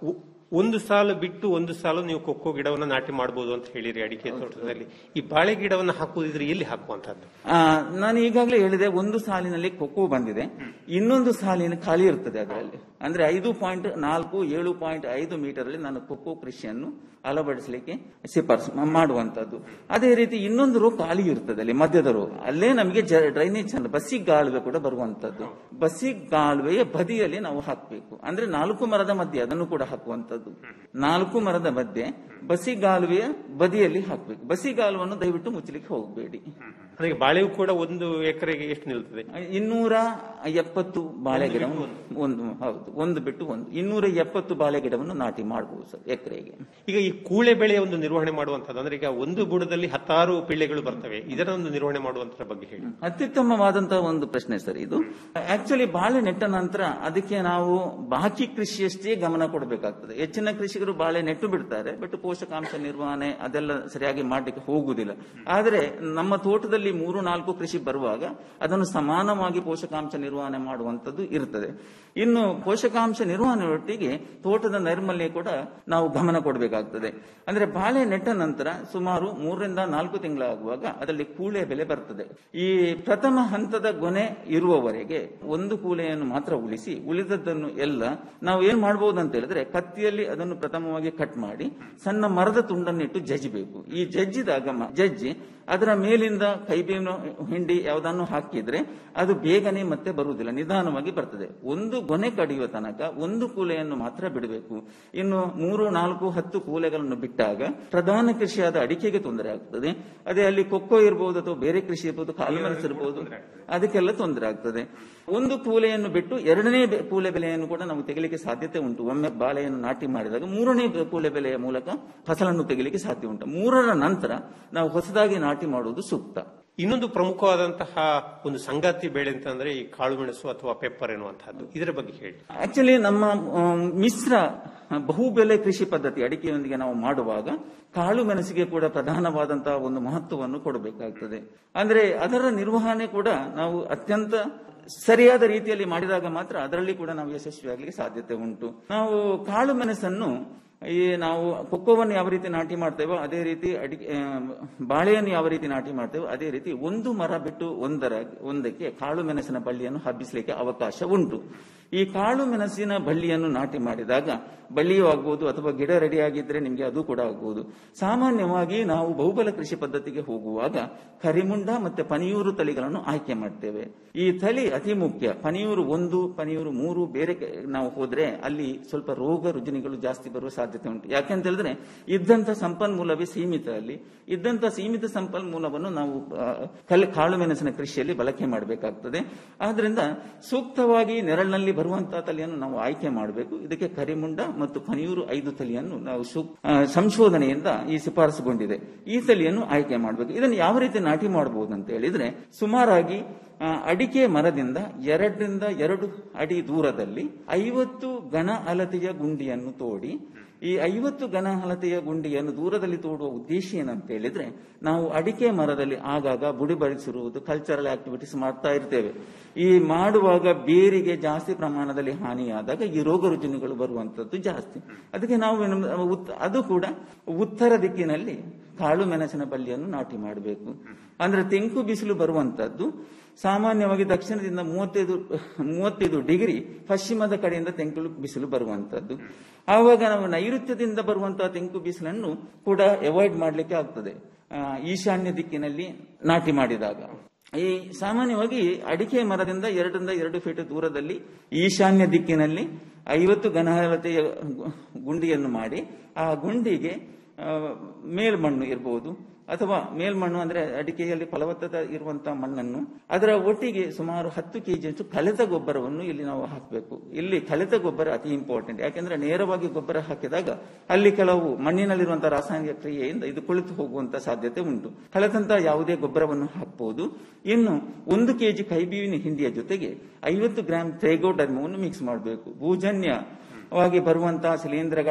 ಒಂದು ಸಾಲು ಬಿಟ್ಟು ಒಂದು ಸಾಲು ನೀವು ಕೊಕ್ಕೋ ಗಿಡವನ್ನ ನಾಟಿ ಮಾಡಬಹುದು ಅಂತ ಹೇಳಿರಿ ಅಡಿಕೆ ತೋಟದಲ್ಲಿ ಈ ಬಾಳೆ ಗಿಡವನ್ನ ಹಾಕುವುದಿದ್ರೆ ಎಲ್ಲಿ ಹಾಕುವಂತದ್ದು ಆ, ನಾನು ಈಗಾಗಲೇ ಹೇಳಿದೆ ಒಂದು ಸಾಲಿನಲ್ಲಿ ಕೊಕ್ಕೋ ಬಂದಿದೆ ಇನ್ನೊಂದು ಸಾಲಿನ ಖಾಲಿ ಇರ್ತದೆ ಅದರಲ್ಲಿ ಅಂದ್ರೆ ಐದು ಪಾಯಿಂಟ್ ನಾಲ್ಕು ಏಳು ಪಾಯಿಂಟ್ ಐದು ಮೀಟರ್ ಅಲ್ಲಿ ನಾನು ಕೊಕ್ಕೋ ಕೃಷಿಯನ್ನು ಅಳವಡಿಸಲಿಕ್ಕೆ ಶಿಫಾರಸು ಮಾ- ಮಾಡುವಂತದ್ದು ಅದೇ ರೀತಿ ಇನ್ನೊಂದು ರೋ ಖಾಲಿ ಇರ್ತದೆ ಅಲ್ಲಿ ಮಧ್ಯದ ರೋ ಅಲ್ಲೇ ನಮಗೆ ಡ್ರೈನೇಜ್ ಬಸ್ಸಿ ಗಾಲುವೆ ಕೂಡ ಬರುವಂತದ್ದು ಬಸ್ಸಿ ಗಾಲುವೆಯ ಬದಿಯಲ್ಲಿ ನಾವು ಹಾಕಬೇಕು ಅಂದ್ರೆ ನಾಲ್ಕು ಮರದ ಮಧ್ಯೆ ಅದನ್ನು ಕೂಡ ಹಾಕುವಂತದ್ದು ನಾಲ್ಕು ಮರದ ಮಧ್ಯೆ ಬಸಿ ಗಾಲುವೆಯ ಬದಿಯಲ್ಲಿ ಹಾಕಬೇಕು ಬಸಿ ಗಾಲುವನ್ನು ದಯವಿಟ್ಟು ಮುಚ್ಚಲಿಕ್ಕೆ ಹೋಗಬೇಡಿ ಅದಕ್ಕೆ ಬಾಳೆವು ಕೂಡ ಒಂದು ಎಕರೆಗೆ ಎಷ್ಟು ನಿಲ್ತದೆ ಇನ್ನೂರ ಎಪ್ಪತ್ತು ಬಾಳೆ ಗಿಡವನ್ನು ಒಂದು ಹೌದು ಒಂದು ಬಿಟ್ಟು ಒಂದು ಇನ್ನೂರ ಎಪ್ಪತ್ತು ಬಾಳೆ ಗಿಡವನ್ನು ನಾಟಿ ಮಾಡಬಹುದು ಸರ್ ಎಕರೆಗೆ ಈಗ ಈ ಕೂಳೆ ಬೆಳೆಯ ಒಂದು ನಿರ್ವಹಣೆ ಮಾಡುವಂತದ್ದು ಅಂದ್ರೆ ಈಗ ಒಂದು ಬುಡದಲ್ಲಿ ಹತ್ತಾರು ಪಿಳ್ಳೆಗಳು ಬರ್ತವೆ ಇದರ ಒಂದು ನಿರ್ವಹಣೆ ಮಾಡುವಂತರ ಬಗ್ಗೆ ಹೇಳಿ ಅತ್ಯುತ್ತಮವಾದಂತಹ ಒಂದು ಪ್ರಶ್ನೆ ಸರ್ ಇದು ಆಕ್ಚುಲಿ ಬಾಳೆ ನೆಟ್ಟ ನಂತರ ಅದಕ್ಕೆ ನಾವು ಬಾಕಿ ಕೃಷಿಯಷ್ಟೇ ಗಮನ ಕೊಡಬೇಕಾಗ್ತದೆ ಹೆಚ್ಚಿನ ಕೃಷಿಕರು ಬಾಳೆ ನೆಟ್ಟು ಬಿಡ್ತಾರೆ ಬಟ್ ಪೋಷಕಾಂಶ ನಿರ್ವಹಣೆ ಅದೆಲ್ಲ ಸರಿಯಾಗಿ ಮಾಡಲಿಕ್ಕೆ ಹೋಗುವುದಿಲ್ಲ ಆದರೆ ನಮ್ಮ ತೋಟದಲ್ಲಿ ಮೂರು ನಾಲ್ಕು ಕೃಷಿ ಬರುವಾಗ ಅದನ್ನು ಸಮಾನವಾಗಿ ಪೋಷಕಾಂಶ ನಿರ್ವಹಣೆ ಮಾಡುವಂತದ್ದು ಇರ್ತದೆ ಇನ್ನು ಪೋಷಕಾಂಶ ನಿರ್ವಹಣೆ ಒಟ್ಟಿಗೆ ತೋಟದ ನೈರ್ಮಲ್ಯ ಕೂಡ ನಾವು ಗಮನ ಕೊಡಬೇಕಾಗ್ತದೆ ಅಂದ್ರೆ ಬಾಳೆ ನೆಟ್ಟ ನಂತರ ಸುಮಾರು ಮೂರರಿಂದ ನಾಲ್ಕು ತಿಂಗಳಾಗುವಾಗ ಅದರಲ್ಲಿ ಕೂಳೆ ಬೆಲೆ ಬರ್ತದೆ ಈ ಪ್ರಥಮ ಹಂತದ ಗೊನೆ ಇರುವವರೆಗೆ ಒಂದು ಕೂಲೆಯನ್ನು ಮಾತ್ರ ಉಳಿಸಿ ಉಳಿದದ್ದನ್ನು ಎಲ್ಲ ನಾವು ಏನ್ ಮಾಡಬಹುದು ಅಂತ ಹೇಳಿದ್ರೆ ಕತ್ತಿಯಲ್ಲಿ ಅದನ್ನು ಪ್ರಥಮವಾಗಿ ಕಟ್ ಮಾಡಿ ಸಣ್ಣ ಮರದ ತುಂಡನ್ನಿಟ್ಟು ಜಜ್ಜಬೇಕು ಈ ಜಜ್ಜಿದಾಗ ಮ- ಜಜ್ಜಿ ಅದರ ಮೇಲಿಂದ ಕೈಬೇವಿನ ಹಿಂಡಿ ಯಾವುದನ್ನು ಹಾಕಿದ್ರೆ ಅದು ಬೇಗನೆ ಮತ್ತೆ ಬರುವುದಿಲ್ಲ ನಿಧಾನವಾಗಿ ಬರ್ತದೆ ಒಂದು ಗೊನೆ ಕಡಿಯುವ ತನಕ ಒಂದು ಕೂಲೆಯನ್ನು ಮಾತ್ರ ಬಿಡಬೇಕು ಇನ್ನು ಮೂರು ನಾಲ್ಕು ಹತ್ತು ಕೂಲೆಗಳನ್ನು ಬಿಟ್ಟಾಗ ಪ್ರಧಾನ ಕೃಷಿಯಾದ ಅಡಿಕೆಗೆ ತೊಂದರೆ ಆಗ್ತದೆ ಅದೇ ಅಲ್ಲಿ ಕೊಕ್ಕೋ ಇರಬಹುದು ಅಥವಾ ಬೇರೆ ಕೃಷಿ ಇರಬಹುದು ಕಾಳುಮೆಣಸು ಇರಬಹುದು ಅದಕ್ಕೆಲ್ಲ ತೊಂದರೆ ಆಗ್ತದೆ ಒಂದು ಕೂಲೆಯನ್ನು ಬಿಟ್ಟು ಎರಡನೇ ಬೆ- ಕೂಲೆ ಬೆಲೆಯನ್ನು ಕೂಡ ನಾವು ತೆಗಿಲಿಕ್ಕೆ ಸಾಧ್ಯತೆ ಉಂಟು ಒಮ್ಮೆ ಬಾಳೆಯನ್ನು ನಾಟಿ ಮಾಡಿದಾಗ ಮೂರನೇ ಬೆ- ಕೂಲೆ ಬೆಲೆಯ ಮೂಲಕ ಫಸಲನ್ನು ತೆಗಿಲಿಕ್ಕೆ ಸಾಧ್ಯ ಉಂಟು ಮೂರರ ನಂತರ ನಾವು ಹೊಸದಾಗಿ ನಾಟಿ ಮಾಡುವುದು ಸೂಕ್ತ ಇನ್ನೊಂದು ಪ್ರಮುಖವಾದಂತಹ ಒಂದು ಸಂಗಾತಿ ಬೆಳೆ ಅಂತಂದ್ರೆ ಈ ಕಾಳುಮೆಣಸು ಅಥವಾ ಪೆಪ್ಪರ್ ಎನ್ನುವಂತಹದ್ದು ಇದರ ಬಗ್ಗೆ ಹೇಳಿ ಆಕ್ಚುಲಿ ನಮ್ಮ ಆಮ್, ಮಿಶ್ರ ಬಹುಬೆಲೆ ಕೃಷಿ ಪದ್ಧತಿ ಅಡಿಕೆಯೊಂದಿಗೆ ನಾವು ಮಾಡುವಾಗ ಕಾಳು ಮೆಣಸಿಗೆ ಕೂಡ ಪ್ರಧಾನವಾದಂತಹ ಒಂದು ಮಹತ್ವವನ್ನು ಕೊಡಬೇಕಾಗ್ತದೆ ಅಂದ್ರೆ ಅದರ ನಿರ್ವಹಣೆ ಕೂಡ ನಾವು ಅತ್ಯಂತ ಸರಿಯಾದ ರೀತಿಯಲ್ಲಿ ಮಾಡಿದಾಗ ಮಾತ್ರ ಅದರಲ್ಲಿ ಕೂಡ ನಾವು ಯಶಸ್ವಿಯಾಗಲಿಕ್ಕೆ ಸಾಧ್ಯತೆ ಉಂಟು ನಾವು ಕಾಳು ಮೆಣಸನ್ನು ಈ ನಾವು ಕೊಕ್ಕೋವನ್ನು ಯಾವ ರೀತಿ ನಾಟಿ ಮಾಡ್ತೇವೋ ಅದೇ ರೀತಿ ಅಡಿಕೆ ಆ, ಬಾಳೆಯನ್ನು ಯಾವ ರೀತಿ ನಾಟಿ ಮಾಡ್ತೇವೋ ಅದೇ ರೀತಿ ಒಂದು ಮರ ಬಿಟ್ಟು ಒಂದರ ಒಂದಕ್ಕೆ ಕಾಳು ಮೆಣಸಿನ ಬಳ್ಳಿಯನ್ನು ಹಬ್ಬಿಸಲಿಕ್ಕೆ ಅವಕಾಶ ಉಂಟು ಈ ಕಾಳು ಮೆಣಸಿನ ಬಳ್ಳಿಯನ್ನು ನಾಟಿ ಮಾಡಿದಾಗ ಬಳ್ಳಿಯೂ ಆಗ್ಬೋದು ಅಥವಾ ಗಿಡ ರೆಡಿ ಆಗಿದ್ರೆ ನಿಮಗೆ ಅದು ಕೂಡ ಆಗ್ಬೋದು ಸಾಮಾನ್ಯವಾಗಿ ನಾವು ಬಹುಬಲ ಕೃಷಿ ಪದ್ಧತಿಗೆ ಹೋಗುವಾಗ ಕರಿಮುಂಡ ಮತ್ತೆ ಪನಿಯೂರು ತಳಿಗಳನ್ನು ಆಯ್ಕೆ ಮಾಡ್ತೇವೆ ಈ ತಳಿ ಅತಿ ಮುಖ್ಯ ಪನಿಯೂರು ಒಂದು ಪನಿಯೂರು ಮೂರು ಬೇರೆ ಕ- ನಾವು ಹೋದ್ರೆ ಅಲ್ಲಿ ಸ್ವಲ್ಪ ರೋಗ ರುಜಿನಿಗಳು ಜಾಸ್ತಿ ಬರುವ ಸಾಧ್ಯತೆ ಉಂಟು ಯಾಕೆಂತ ಹೇಳಿದ್ರೆ ಇದ್ದಂತ ಸಂಪನ್ಮೂಲವೇ ಸೀಮಿತ ಅಲ್ಲಿ ಇದ್ದಂತ ಸೀಮಿತ ಸಂಪನ್ಮೂಲವನ್ನು ನಾವು ಆ, ಕಲ್ ಕಾಳು ಮೆಣಸಿನ ಕೃಷಿಯಲ್ಲಿ ಬಳಕೆ ಮಾಡಬೇಕಾಗ್ತದೆ ಆದ್ರಿಂದ ಸೂಕ್ತವಾಗಿ ನೆರಳಿನಲ್ಲಿ ಬರುವಂತಹ ತಳಿಯನ್ನು ನಾವು ಆಯ್ಕೆ ಮಾಡಬೇಕು ಇದಕ್ಕೆ ಕರಿಮುಂಡ ಮತ್ತು ಪನಿಯೂರು ಐದು ತಳಿಯನ್ನು ನಾವು ಸೂಕ್- ಆ, ಸಂಶೋಧನೆಯಿಂದ ಈ ಶಿಫಾರಸುಗೊಂಡಿದೆ ಈ ತಳಿಯನ್ನು ಆಯ್ಕೆ ಮಾಡಬೇಕು ಇದನ್ನು ಯಾವ ರೀತಿ ನಾಟಿ ಮಾಡಬಹುದು ಅಂತ ಹೇಳಿದ್ರೆ ಸುಮಾರಾಗಿ ಆ, ಅಡಿಕೆ ಮರದಿಂದ ಎರಡರಿಂದ ಎರಡು ಅಡಿ ದೂರದಲ್ಲಿ ಐವತ್ತು ಘನ ಅಳತೆಯ ಗುಂಡಿಯನ್ನು ತೋಡಿ ಈ ಐವತ್ತು ಘನ ಅಳತೆಯ ಗುಂಡಿಯನ್ನು ದೂರದಲ್ಲಿ ತೋಡುವ ಉದ್ದೇಶ ಏನಂತ ಹೇಳಿದ್ರೆ ನಾವು ಅಡಿಕೆ ಮರದಲ್ಲಿ ಆಗಾಗ ಬುಡಿ ಬರಿಸಿರುವುದು ಕಲ್ಚರಲ್ ಆಕ್ಟಿವಿಟೀಸ್ ಮಾಡ್ತಾ ಇರ್ತೇವೆ ಈ ಮಾಡುವಾಗ ಬೇರಿಗೆ ಜಾಸ್ತಿ ಪ್ರಮಾಣದಲ್ಲಿ ಹಾನಿಯಾದಾಗ ಈ ರೋಗ ರುಜಿನಗಳು ಬರುವಂತದ್ದು ಜಾಸ್ತಿ ಅದಕ್ಕೆ ನಾವು ಏನು ಉತ್- ಅದು ಕೂಡ ಉತ್ತರ ದಿಕ್ಕಿನಲ್ಲಿ ಕಾಳು ಮೆಣಸಿನ ಬಳ್ಳಿಯನ್ನು ನಾಟಿ ಮಾಡಬೇಕು ಅಂದ್ರೆ ತೆಂಕು ಬಿಸಿಲು ಬರುವಂತದ್ದು ಸಾಮಾನ್ಯವಾಗಿ ದಕ್ಷಿಣದಿಂದ ಮೂವತ್ತೈದು ಮೂವತ್ತೈದು ಡಿಗ್ರಿ ಪಶ್ಚಿಮದ ಕಡೆಯಿಂದ ತೆಂಕು ಬಿಸಿಲು ಬರುವಂತದ್ದು ಆವಾಗ ನಾವು ನೈಋತ್ಯದಿಂದ ಬರುವಂತಹ ತೆಂಕು ಬಿಸಿಲನ್ನು ಕೂಡ ಅವಾಯ್ಡ್ ಮಾಡಲಿಕ್ಕೆ ಆಗ್ತದೆ ಆ, ಈಶಾನ್ಯ ದಿಕ್ಕಿನಲ್ಲಿ ನಾಟಿ ಮಾಡಿದಾಗ ಈ ಸಾಮಾನ್ಯವಾಗಿ ಅಡಿಕೆ ಮರದಿಂದ ಎರಡರಿಂದ ಎರಡು ಫೀಟ್ ದೂರದಲ್ಲಿ ಈಶಾನ್ಯ ದಿಕ್ಕಿನಲ್ಲಿ ಐವತ್ತು ಘನಹಳತೆಯ ಗು- ಗುಂಡಿಯನ್ನು ಮಾಡಿ ಆ ಗುಂಡಿಗೆ ಆ, ಮೇಲ್ಮಣ್ಣು ಇರಬಹುದು ಅಥವಾ ಮೇಲ್ಮಣ್ಣು ಅಂದ್ರೆ ಅಡಿಕೆಯಲ್ಲಿ ಫಲವತ್ತತೆ ಇರುವಂತಹ ಮಣ್ಣನ್ನು ಅದರ ಒಟ್ಟಿಗೆ ಸುಮಾರು ಹತ್ತು ಕೆಜಿಯಷ್ಟು ಕಳೆತ ಗೊಬ್ಬರವನ್ನು ಇಲ್ಲಿ ನಾವು ಹಾಕಬೇಕು ಇಲ್ಲಿ ಕಳೆತ ಗೊಬ್ಬರ ಅತಿ ಇಂಪಾರ್ಟೆಂಟ್ ಯಾಕೆಂದ್ರೆ ನೇರವಾಗಿ ಗೊಬ್ಬರ ಹಾಕಿದಾಗ ಅಲ್ಲಿ ಕೆಲವು ಮಣ್ಣಿನಲ್ಲಿರುವಂತಹ ರಾಸಾಯನಿಕ ಕ್ರಿಯೆಯಿಂದ ಇದು ಕುಳಿತು ಹೋಗುವಂತ ಸಾಧ್ಯತೆ ಉಂಟು ಕಳೆದಂತಹ ಯಾವುದೇ ಗೊಬ್ಬರವನ್ನು ಹಾಕಬಹುದು ಇನ್ನು ಒಂದು ಕೆಜಿ ಕೈಬೇವಿನ ಹಿಂಡಿಯ ಜೊತೆಗೆ ಐವತ್ತು ಗ್ರಾಂ ಟ್ರೈಗೋಡರ್ಮವನ್ನು ಮಿಕ್ಸ್ ಮಾಡಬೇಕು ಭೂಜನ್ಯವಾಗಿ ಬರುವಂತಹ ಶಿಲೀಂಧ್ರಗಳ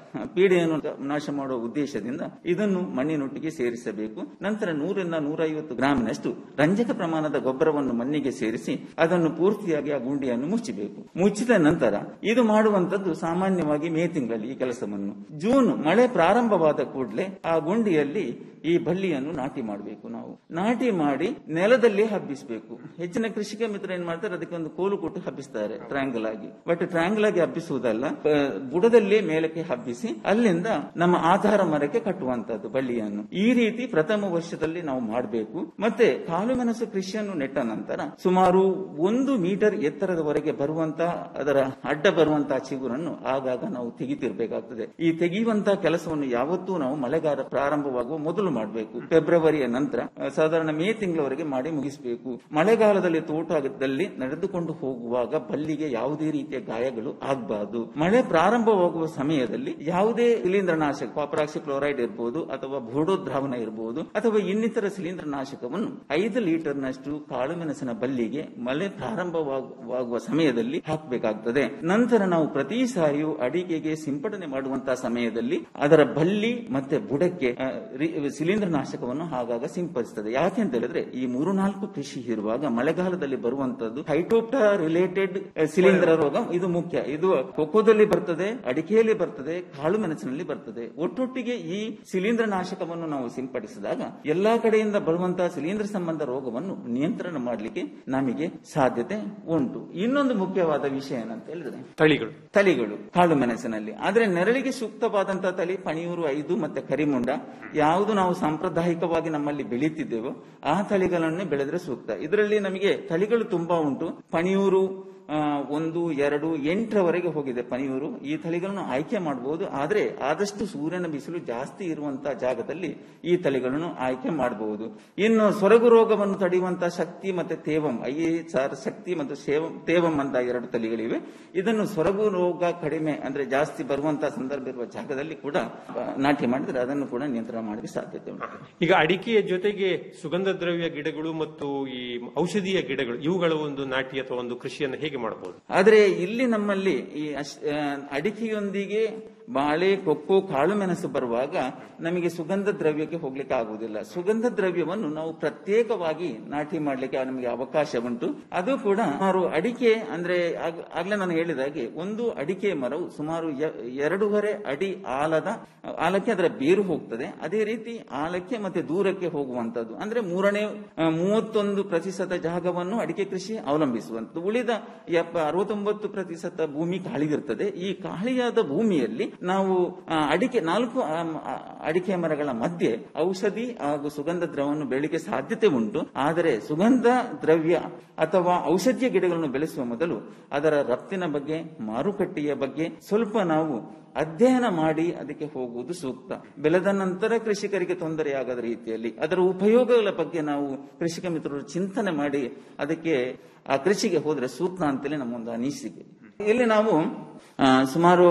ಪೀಡೆಯನ್ನು ನಾಶ ಮಾಡುವ ಉದ್ದೇಶದಿಂದ ಇದನ್ನು ಮಣ್ಣಿನೊಟ್ಟಿಗೆ ಸೇರಿಸಬೇಕು ನಂತರ ನೂರಿಂದ ನೂರೈವತ್ತು ಗ್ರಾಮಿನಷ್ಟು ರಂಜಕ ಪ್ರಮಾಣದ ಗೊಬ್ಬರವನ್ನು ಮಣ್ಣಿಗೆ ಸೇರಿಸಿ ಅದನ್ನು ಪೂರ್ತಿಯಾಗಿ ಆ ಗುಂಡಿಯನ್ನು ಮುಚ್ಚಬೇಕು ಮುಚ್ಚಿದ ನಂತರ ಇದು ಮಾಡುವಂತದ್ದು ಸಾಮಾನ್ಯವಾಗಿ ಮೇ ತಿಂಗಳಲ್ಲಿ ಈ ಕೆಲಸವನ್ನು ಜೂನ್ ಮಳೆ ಪ್ರಾರಂಭವಾದ ಕೂಡಲೇ ಆ ಗುಂಡಿಯಲ್ಲಿ ಈ ಬಳ್ಳಿಯನ್ನು ನಾಟಿ ಮಾಡಬೇಕು ನಾವು ನಾಟಿ ಮಾಡಿ ನೆಲದಲ್ಲಿ ಹಬ್ಬಿಸಬೇಕು ಹೆಚ್ಚಿನ ಕೃಷಿಕ ಮಿತ್ರ ಏನ್ ಮಾಡ್ತಾರೆ ಅದಕ್ಕೆ ಒಂದು ಕೋಲು ಕೊಟ್ಟು ಹಬ್ಬಿಸ್ತಾರೆ ಟ್ರಯಾಂಗಲ್ ಆಗಿ ಬಟ್ ಟ್ರಯಾಂಗಲ್ ಆಗಿ ಹಬ್ಬಿಸುವುದಲ್ಲ ಆ, ಬುಡದಲ್ಲಿ ಮೇಲಕ್ಕೆ ಹಬ್ಬಿಸಿ ಅಲ್ಲಿಂದ ನಮ್ಮ ಆಧಾರ ಮರಕ್ಕೆ ಕಟ್ಟುವಂತದ್ದು ಬಳ್ಳಿಯನ್ನು ಈ ರೀತಿ ಪ್ರಥಮ ವರ್ಷದಲ್ಲಿ ನಾವು ಮಾಡಬೇಕು ಮತ್ತೆ ಕಾಳು ಮೆಣಸು ಕೃಷಿಯನ್ನು ನೆಟ್ಟ ನಂತರ ಸುಮಾರು ಒಂದು ಮೀಟರ್ ಎತ್ತರದವರೆಗೆ ಬರುವಂತ ಅದರ ಅಡ್ಡ ಬರುವಂತಹ ಚಿಗುರನ್ನು ಆಗಾಗ ನಾವು ತೆಗಿತಿರ್ಬೇಕಾಗ್ತದೆ ಈ ತೆಗೆಯುವಂತಹ ಕೆಲಸವನ್ನು ಯಾವತ್ತೂ ನಾವು ಮಳೆಗಾಲ ಪ್ರಾರಂಭವಾಗುವ ಮೊದಲು ಮಾಡಬೇಕು ಫೆಬ್ರವರಿಯ ನಂತರ ಆ, ಸಾಧಾರಣ ಮೇ ತಿಂಗಳವರೆಗೆ ಮಾಡಿ ಮುಗಿಸಬೇಕು ಮಳೆಗಾಲದಲ್ಲಿ ತೋಟದಲ್ಲಿ ನಡೆದುಕೊಂಡು ಹೋಗುವಾಗ ಬಳ್ಳಿಗೆ ಯಾವುದೇ ರೀತಿಯ ಗಾಯಗಳು ಆಗಬಾರದು ಮಳೆ ಪ್ರಾರಂಭವಾಗುವ ಸಮಯದಲ್ಲಿ ಯಾವುದೇ ಶಿಲೀಂಧ್ರನಾಶಕ ಪಾಪರಾಕ್ಸಿ ಕ್ಲೋರೈಡ್ ಇರಬಹುದು ಅಥವಾ ಬೋಡೋ ದ್ರಾವಣ ಇರಬಹುದು ಅಥವಾ ಇನ್ನಿತರ ಶಿಲೀಂಧ್ರನಾಶಕವನ್ನು ಐದು ಲೀಟರ್ನಷ್ಟು ಕಾಳುಮೆಣಸಿನ ಬಳ್ಳಿಗೆ ಮಳೆ ಪ್ರಾರಂಭವಾಗುವ ಸಮಯದಲ್ಲಿ ಹಾಕಬೇಕಾಗ್ತದೆ ನಂತರ ನಾವು ಪ್ರತಿ ಸಾರಿಯೂ ಅಡಿಕೆಗೆ ಸಿಂಪಡಣೆ ಮಾಡುವಂತಹ ಸಮಯದಲ್ಲಿ ಅದರ ಬಳ್ಳಿ ಮತ್ತೆ ಬುಡಕ್ಕೆ ಆ, ರಿ- ಶಿಲೀಂಧ್ರನಾಶಕವನ್ನು ಆಗಾಗ ಸಿಂಪಡಿಸ್ತದೆ ಯಾಕೆ ಅಂತ ಹೇಳಿದ್ರೆ ಈ ಮೂರು ನಾಲ್ಕು ಕೃಷಿ ಇರುವಾಗ ಮಳೆಗಾಲದಲ್ಲಿ ಬರುವಂತದ್ದು ಹೈಟೋಪ್ಟಾ ರಿಲೇಟೆಡ್ ಶಿಲೀಂಧ್ರ ರೋಗ ಇದು ಮುಖ್ಯ ಇದು ಕೊಕ್ಕೋದಲ್ಲಿ ಬರ್ತದೆ ಅಡಿಕೆಯಲ್ಲಿ ಬರ್ತದೆ ಕಾಳು ಮೆಣಸಿನಲ್ಲಿ ಬರ್ತದೆ ಒಟ್ಟೊಟ್ಟಿಗೆ ಈ ಶಿಲೀಂಧ್ರ ನಾಶಕವನ್ನು ನಾವು ಸಿಂಪಡಿಸಿದಾಗ ಎಲ್ಲಾ ಕಡೆಯಿಂದ ಬರುವಂತಹ ಶಿಲೀಂಧ್ರ ಸಂಬಂಧ ರೋಗವನ್ನು ನಿಯಂತ್ರಣ ಮಾಡಲಿಕ್ಕೆ ನಮಗೆ ಸಾಧ್ಯತೆ ಉಂಟು ಇನ್ನೊಂದು ಮುಖ್ಯವಾದ ವಿಷಯ ಏನಂತ ಹೇಳಿದ್ರೆ ತಳಿಗಳು ತಳಿಗಳು ಕಾಳು ಮೆಣಸಿನಲ್ಲಿ ಆದ್ರೆ ನೆರಳಿಗೆ ಸೂಕ್ತವಾದಂತಹ ತಳಿ ಪಣಿಯೂರು ಐದು ಮತ್ತೆ ಕರಿಮುಂಡ ಯಾವುದು ನಾವು ಸಾಂಪ್ರದಾಯಿಕವಾಗಿ ನಮ್ಮಲ್ಲಿ ಬೆಳೀತಿದ್ದೇವೋ ಆ ತಳಿಗಳನ್ನೇ ಬೆಳೆದ್ರೆ ಸೂಕ್ತ ಇದರಲ್ಲಿ ನಮಗೆ ತಳಿಗಳು ತುಂಬಾ ಉಂಟು ಪಣಿಯೂರು ಆ, ಒಂದು ಎರಡು ಎಂಟರವರೆಗೆ ಹೋಗಿದೆ ಪನಿಯೂರು ಈ ತಳಿಗಳನ್ನು ಆಯ್ಕೆ ಮಾಡಬಹುದು ಆದ್ರೆ ಆದಷ್ಟು ಸೂರ್ಯನ ಬಿಸಿಲು ಜಾಸ್ತಿ ಇರುವಂತಹ ಜಾಗದಲ್ಲಿ ಈ ತಳಿಗಳನ್ನು ಆಯ್ಕೆ ಮಾಡಬಹುದು ಇನ್ನು ಸೊರಗು ರೋಗವನ್ನು ತಡೆಯುವಂತಹ ಶಕ್ತಿ ಮತ್ತೆ ತೇವಂ ಐ ಸಾರ್ ಶಕ್ತಿ ಮತ್ತು ಸೇವಂ ತೇವಂ ಅಂತ ಎರಡು ತಳಿಗಳಿವೆ ಇದನ್ನು ಸೊರಗು ರೋಗ ಕಡಿಮೆ ಅಂದ್ರೆ ಜಾಸ್ತಿ ಬರುವಂತಹ ಸಂದರ್ಭ ಇರುವ ಜಾಗದಲ್ಲಿ ಕೂಡ ಆ, ನಾಟಿ ಮಾಡಿದ್ರೆ ಅದನ್ನು ಕೂಡ ನಿಯಂತ್ರಣ ಮಾಡಲಿಕ್ಕೆ ಸಾಧ್ಯತೆ ಉಂಟು ಈಗ ಅಡಿಕೆಯ ಜೊತೆಗೆ ಸುಗಂಧ ದ್ರವ್ಯ ಗಿಡಗಳು ಮತ್ತು ಈ ಔಷಧೀಯ ಗಿಡಗಳು ಇವುಗಳ ಒಂದು ನಾಟಿ ಅಥವಾ ಒಂದು ಕೃಷಿಯನ್ನು ಹೇಗೆ ಮಾಡಬಹುದು ಆದ್ರೆ ಇಲ್ಲಿ ನಮ್ಮಲ್ಲಿ ಈ ಅಶ್- ಆ, ಅಡಿಕೆಯೊಂದಿಗೆ ಬಾಳೆ ಕೊಕ್ಕೋ ಕಾಳು ಮೆಣಸು ಬರುವಾಗ ನಮಗೆ ಸುಗಂಧ ದ್ರವ್ಯಕ್ಕೆ ಹೋಗ್ಲಿಕ್ಕೆ ಆಗುವುದಿಲ್ಲ ಸುಗಂಧ ದ್ರವ್ಯವನ್ನು ನಾವು ಪ್ರತ್ಯೇಕವಾಗಿ ನಾಟಿ ಮಾಡಲಿಕ್ಕೆ ನಮಗೆ ಅವಕಾಶ ಉಂಟು ಅದು ಕೂಡ ಸುಮಾರು ಅಡಿಕೆ ಅಂದ್ರೆ ಆಗ್- ಆಗ್ಲೇ ನಾನು ಹೇಳಿದ ಹಾಗೆ ಒಂದು ಅಡಿಕೆ ಮರವು ಸುಮಾರು ಎ- ಎರಡೂವರೆ ಅಡಿ ಆಲದ ಆಲಕ್ಕೆ ಅದರ ಬೇರು ಹೋಗ್ತದೆ ಅದೇ ರೀತಿ ಆಲಕ್ಕೆ ಮತ್ತೆ ದೂರಕ್ಕೆ ಹೋಗುವಂತದ್ದು ಅಂದ್ರೆ ಮೂರನೇ ಆ, ಮೂವತ್ತೊಂದು ಪ್ರತಿಶತ ಜಾಗವನ್ನು ಅಡಿಕೆ ಕೃಷಿ ಅವಲಂಬಿಸುವಂತದ್ದು ಉಳಿದ ಎಪ್ಪ ಅರವತ್ತೊಂಬತ್ತು ಪ್ರತಿಶತ ಭೂಮಿ ಕಾಳಿಗಿರ್ತದೆ ಈ ಕಾಳಿಯಾದ ಭೂಮಿಯಲ್ಲಿ ನಾವು ಆ, ಅಡಿಕೆ ನಾಲ್ಕು ಆ, ಆ, ಅಡಿಕೆ ಮರಗಳ ಮಧ್ಯೆ ಔಷಧಿ ಹಾಗೂ ಸುಗಂಧ ದ್ರವವನ್ನು ಬೆಳಿಗ್ಗೆ ಸಾಧ್ಯತೆ ಉಂಟು ಆದರೆ ಸುಗಂಧ ದ್ರವ್ಯ ಅಥವಾ ಔಷಧೀಯ ಗಿಡಗಳನ್ನು ಬೆಳೆಸುವ ಮೊದಲು ಅದರ ರಫ್ತಿನ ಬಗ್ಗೆ ಮಾರುಕಟ್ಟೆಯ ಬಗ್ಗೆ ಸ್ವಲ್ಪ ನಾವು ಅಧ್ಯಯನ ಮಾಡಿ ಅದಕ್ಕೆ ಹೋಗುವುದು ಸೂಕ್ತ ಬೆಳೆದ ನಂತರ ಕೃಷಿಕರಿಗೆ ತೊಂದರೆಯಾಗದ ರೀತಿಯಲ್ಲಿ ಅದರ ಉಪಯೋಗಗಳ ಬಗ್ಗೆ ನಾವು ಕೃಷಿಕ ಮಿತ್ರರು ಚಿಂತನೆ ಮಾಡಿ ಅದಕ್ಕೆ ಆ ಕೃಷಿಗೆ ಹೋದ್ರೆ ಸೂಕ್ತ ಅಂತೇಳಿ ನಮ್ಮ ಒಂದು ಅನಿಸಿಕೆ ಇಲ್ಲಿ ನಾವು ಆ, ಸುಮಾರು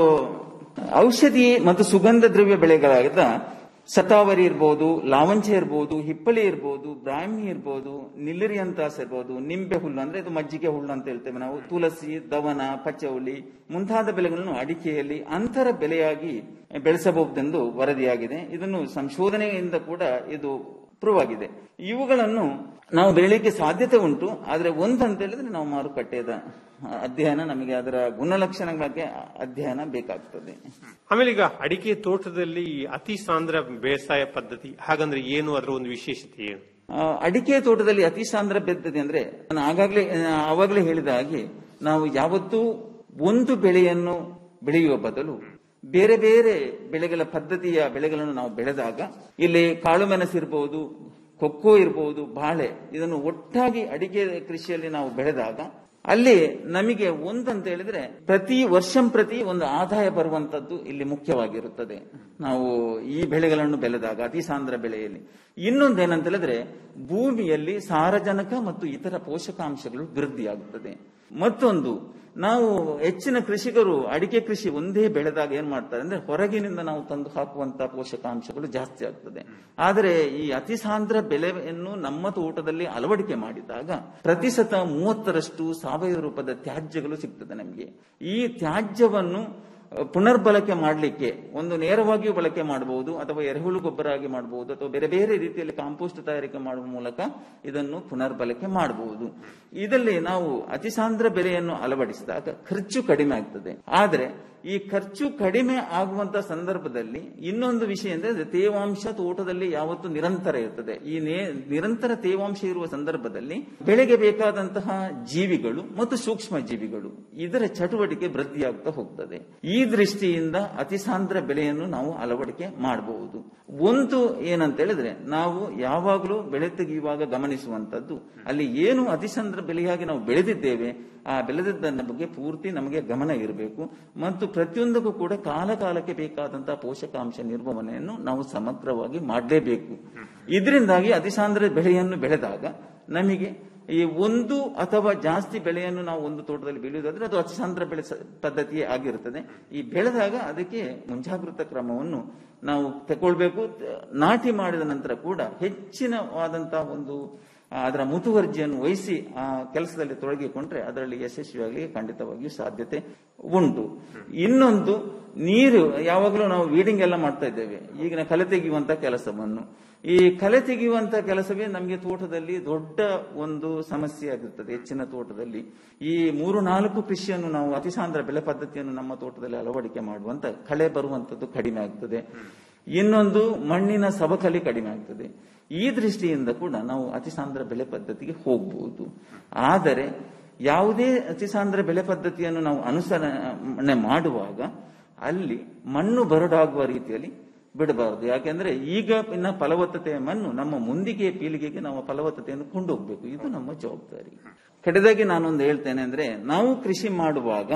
ಔಷಧಿ ಮತ್ತು ಸುಗಂಧ ದ್ರವ್ಯ ಬೆಳೆಗಳಾದ ಸತಾವರಿ ಇರ್ಬೋದು ಲಾವಂಚ ಇರ್ಬೋದು ಹಿಪ್ಪಳಿ ಇರ್ಬೋದು ಬ್ರಾಹ್ಮಿ ಇರ್ಬೋದು ನಿಲ್ಲಿರಿ ಅಂತಾಸ್ ಇರ್ಬೋದು ನಿಂಬೆ ಹುಲ್ಲು ಅಂದ್ರೆ ಇದು ಮಜ್ಜಿಗೆ ಹುಲ್ಲು ಅಂತ ಹೇಳ್ತೇವೆ ನಾವು ತುಳಸಿ ದವನ ಪಚ್ಚೌಳಿ ಮುಂತಾದ ಬೆಳೆಗಳನ್ನು ಅಡಿಕೆಯಲ್ಲಿ ಅಂತರ ಬೆಲೆಯಾಗಿ ಬೆಳೆಸಬಹುದೆಂದು ವರದಿಯಾಗಿದೆ ಇದನ್ನು ಸಂಶೋಧನೆಯಿಂದ ಕೂಡ ಇದು ಪ್ರೂವ್ ಆಗಿದೆ ಇವುಗಳನ್ನು ನಾವು ಬೆಳೀಲಿಕ್ಕೆ ಸಾಧ್ಯತೆ ಉಂಟು ಆದ್ರೆ ಒಂದಂತ ಹೇಳಿದ್ರೆ ನಾವು ಮಾರುಕಟ್ಟೆದ ಅಧ್ಯಯನ ನಮಗೆ ಅದರ ಗುಣಲಕ್ಷಣಗಳ ಬಗ್ಗೆ ಅಧ್ಯಯನ ಬೇಕಾಗ್ತದೆ ಆಮೇಲೆ ಈಗ ಅಡಿಕೆ ತೋಟದಲ್ಲಿ ಈ ಅತಿ ಸಾಂದ್ರ ಬೇಸಾಯ ಪದ್ಧತಿ ಹಾಗಂದ್ರೆ ಏನು ಅದರ ಒಂದು ವಿಶೇಷತೆ ಏನು ಆ, ಅಡಿಕೆ ತೋಟದಲ್ಲಿ ಅತಿ ಸಾಂದ್ರ ಬೆದ್ದದೆ ಅಂದ್ರೆ ನಾನು ಆಗಾಗ್ಲೇ ಆ, ಆವಾಗಲೇ ಹೇಳಿದ ಹಾಗೆ ನಾವು ಯಾವತ್ತೂ ಒಂದು ಬೆಳೆಯನ್ನು ಬೆಳೆಯುವ ಬದಲು ಬೇರೆ ಬೇರೆ ಬೆಳೆಗಳ ಪದ್ಧತಿಯ ಬೆಳೆಗಳನ್ನು ನಾವು ಬೆಳೆದಾಗ ಇಲ್ಲಿ ಕಾಳು ಮೆಣಸು ಇರಬಹುದು ಕೊಕ್ಕೋ ಇರಬಹುದು ಬಾಳೆ ಇದನ್ನು ಒಟ್ಟಾಗಿ ಅಡಿಕೆ ಕೃಷಿಯಲ್ಲಿ ನಾವು ಬೆಳೆದಾಗ ಅಲ್ಲಿ ನಮಗೆ ಒಂದಂತ ಹೇಳಿದ್ರೆ ಪ್ರತಿ ವರ್ಷಂ ಪ್ರತಿ ಒಂದು ಆದಾಯ ಬರುವಂತದ್ದು ಇಲ್ಲಿ ಮುಖ್ಯವಾಗಿರುತ್ತದೆ ನಾವು ಈ ಬೆಳೆಗಳನ್ನು ಬೆಳೆದಾಗ ಅತಿ ಸಾಂದ್ರ ಬೆಳೆಯಲ್ಲಿ ಇನ್ನೊಂದೇನಂತ ಹೇಳಿದ್ರೆ ಭೂಮಿಯಲ್ಲಿ ಸಾರಜನಕ ಮತ್ತು ಇತರ ಪೋಷಕಾಂಶಗಳು ವೃದ್ಧಿಯಾಗುತ್ತದೆ ಮತ್ತೊಂದು ನಾವು ಹೆಚ್ಚಿನ ಕೃಷಿಕರು ಅಡಿಕೆ ಕೃಷಿ ಒಂದೇ ಬೆಳೆದಾಗ ಏನ್ ಮಾಡ್ತಾರೆ ಅಂದ್ರೆ ಹೊರಗಿನಿಂದ ನಾವು ತಂದು ಹಾಕುವಂತ ಪೋಷಕಾಂಶಗಳು ಜಾಸ್ತಿ ಆಗ್ತದೆ ಆದರೆ ಈ ಅತಿ ಸಾಂದ್ರ ಬೆಳೆಯನ್ನು ನಮ್ಮ ತೋಟದಲ್ಲಿ ಅಳವಡಿಕೆ ಮಾಡಿದಾಗ ಪ್ರತಿಶತ ಮೂವತ್ತರಷ್ಟು ಸಾವಯವ ರೂಪದ ತ್ಯಾಜ್ಯಗಳು ಸಿಗ್ತದೆ ನಮಗೆ ಈ ತ್ಯಾಜ್ಯವನ್ನು ಪುನರ್ಬಳಕೆ ಮಾಡಲಿಕ್ಕೆ ಒಂದು ನೇರವಾಗಿಯೂ ಬಳಕೆ ಮಾಡಬಹುದು ಅಥವಾ ಎರೆಹುಳು ಗೊಬ್ಬರ ಆಗಿ ಮಾಡಬಹುದು ಅಥವಾ ಬೇರೆ ಬೇರೆ ರೀತಿಯಲ್ಲಿ ಕಾಂಪೋಸ್ಟ್ ತಯಾರಿಕೆ ಮಾಡುವ ಮೂಲಕ ಇದನ್ನು ಪುನರ್ಬಳಕೆ ಮಾಡಬಹುದು ಇದರಲ್ಲಿ ನಾವು ಅತಿಸಾಂದ್ರ ಬೆಲೆಯನ್ನು ಅಳವಡಿಸಿದಾಗ ಖರ್ಚು ಕಡಿಮೆ ಆಗ್ತದೆ ಆದರೆ ಈ ಖರ್ಚು ಕಡಿಮೆ ಆಗುವಂತ ಸಂದರ್ಭದಲ್ಲಿ ಇನ್ನೊಂದು ವಿಷಯ ಅಂದ್ರೆ ತೇವಾಂಶ ತೋಟದಲ್ಲಿ ಯಾವತ್ತು ನಿರಂತರ ಇರ್ತದೆ ಈ ನೇ- ನಿರಂತರ ತೇವಾಂಶ ಇರುವ ಸಂದರ್ಭದಲ್ಲಿ ಬೆಳೆಗೆ ಬೇಕಾದಂತಹ ಜೀವಿಗಳು ಮತ್ತು ಸೂಕ್ಷ್ಮ ಜೀವಿಗಳು ಇದರ ಚಟುವಟಿಕೆ ವೃದ್ಧಿಯಾಗ್ತಾ ಹೋಗ್ತದೆ ಈ ದೃಷ್ಟಿಯಿಂದ ಅತಿಸಾಂದ್ರ ಬೆಳೆಯನ್ನು ನಾವು ಅಳವಡಿಕೆ ಮಾಡಬಹುದು ಒಂದು ಏನಂತ ಹೇಳಿದ್ರೆ ನಾವು ಯಾವಾಗಲೂ ಬೆಳೆ ತೆಗೆಯುವಾಗ ಗಮನಿಸುವಂತದ್ದು ಅಲ್ಲಿ ಏನು ಅತಿಸಾಂದ್ರ ಬೆಳೆಯಾಗಿ ನಾವು ಬೆಳೆದಿದ್ದೇವೆ ಆ ಬೆಳೆದಿದ್ದನ್ನ ಬಗ್ಗೆ ಪೂರ್ತಿ ನಮಗೆ ಗಮನ ಇರಬೇಕು ಮತ್ತು ಪ್ರತಿಯೊಂದಕ್ಕೂ ಕೂಡ ಕಾಲ ಕಾಲಕ್ಕೆ ಬೇಕಾದಂತಹ ಪೋಷಕಾಂಶ ನಿರ್ವಹಣೆಯನ್ನು ನಾವು ಸಮಗ್ರವಾಗಿ ಮಾಡಲೇಬೇಕು ಇದರಿಂದಾಗಿ ಅತಿಸಾಂದ್ರ ಬೆಳೆಯನ್ನು ಬೆಳೆದಾಗ ನಮಗೆ ಈ ಒಂದು ಅಥವಾ ಜಾಸ್ತಿ ಬೆಳೆಯನ್ನು ನಾವು ಒಂದು ತೋಟದಲ್ಲಿ ಬೆಳೆಯುವುದಾದ್ರೆ ಅದು ಅತಿಸಾಂದ್ರ ಬೆಳೆ ಸ- ಪದ್ಧತಿಯೇ ಆಗಿರುತ್ತದೆ ಈ ಬೆಳೆದಾಗ ಅದಕ್ಕೆ ಮುಂಜಾಗೃತ ಕ್ರಮವನ್ನು ನಾವು ತಗೊಳ್ಬೇಕು ನಾಟಿ ಮಾಡಿದ ನಂತರ ಕೂಡ ಹೆಚ್ಚಿನವಾದಂತಹ ಒಂದು ಆ, ಅದರ ಮುತುವರ್ಜಿಯನ್ನು ವಹಿಸಿ ಆ ಕೆಲಸದಲ್ಲಿ ತೊಡಗಿಕೊಂಡ್ರೆ ಅದರಲ್ಲಿ ಯಶಸ್ವಿಯಾಗಲಿಕ್ಕೆ ಖಂಡಿತವಾಗಿಯೂ ಸಾಧ್ಯತೆ ಉಂಟು ಇನ್ನೊಂದು ನೀರು ಯಾವಾಗಲೂ ನಾವು ವೀಡಿಂಗ್ ಎಲ್ಲ ಮಾಡ್ತಾ ಇದ್ದೇವೆ ಈಗಿನ ಕಲೆ ತೆಗೆಯುವಂತ ಕೆಲಸವನ್ನು ಈ ಕಲೆ ತೆಗೆಯುವಂತ ಕೆಲಸವೇ ನಮಗೆ ತೋಟದಲ್ಲಿ ದೊಡ್ಡ ಒಂದು ಸಮಸ್ಯೆ ಆಗಿರ್ತದೆ ಹೆಚ್ಚಿನ ತೋಟದಲ್ಲಿ ಈ ಮೂರು ನಾಲ್ಕು ಕೃಷಿಯನ್ನು ನಾವು ಅತಿಸಾಂದ್ರ ಬೆಳೆ ಪದ್ಧತಿಯನ್ನು ನಮ್ಮ ತೋಟದಲ್ಲಿ ಅಳವಡಿಕೆ ಮಾಡುವಂತ ಕಳೆ ಬರುವಂತದ್ದು ಕಡಿಮೆ ಆಗ್ತದೆ ಇನ್ನೊಂದು ಮಣ್ಣಿನ ಸವಕಳಿ ಕಡಿಮೆ ಆಗ್ತದೆ ಈ ದೃಷ್ಟಿಯಿಂದ ಕೂಡ ನಾವು ಅತಿಸಾಂದ್ರ ಬೆಳೆ ಪದ್ಧತಿಗೆ ಹೋಗಬಹುದು ಆದರೆ ಯಾವುದೇ ಅತಿಸಾಂದ್ರ ಬೆಳೆ ಪದ್ಧತಿಯನ್ನು ನಾವು ಅನುಸರಣೆ ಮಾಡುವಾಗ ಅಲ್ಲಿ ಮಣ್ಣು ಬರಡಾಗುವ ರೀತಿಯಲ್ಲಿ ಬಿಡಬಾರದು ಯಾಕೆಂದ್ರೆ ಈಗ ಇನ್ನ ಫಲವತ್ತತೆಯ ಮಣ್ಣು ನಮ್ಮ ಮುಂದಿಗೆ ಪೀಳಿಗೆಗೆ ನಾವು ಫಲವತ್ತತೆಯನ್ನು ಕೊಂಡೋಗ್ಬೇಕು ಇದು ನಮ್ಮ ಜವಾಬ್ದಾರಿ ಕಡೆದಾಗಿ ನಾನೊಂದು ಹೇಳ್ತೇನೆ ಅಂದ್ರೆ ನಾವು ಕೃಷಿ ಮಾಡುವಾಗ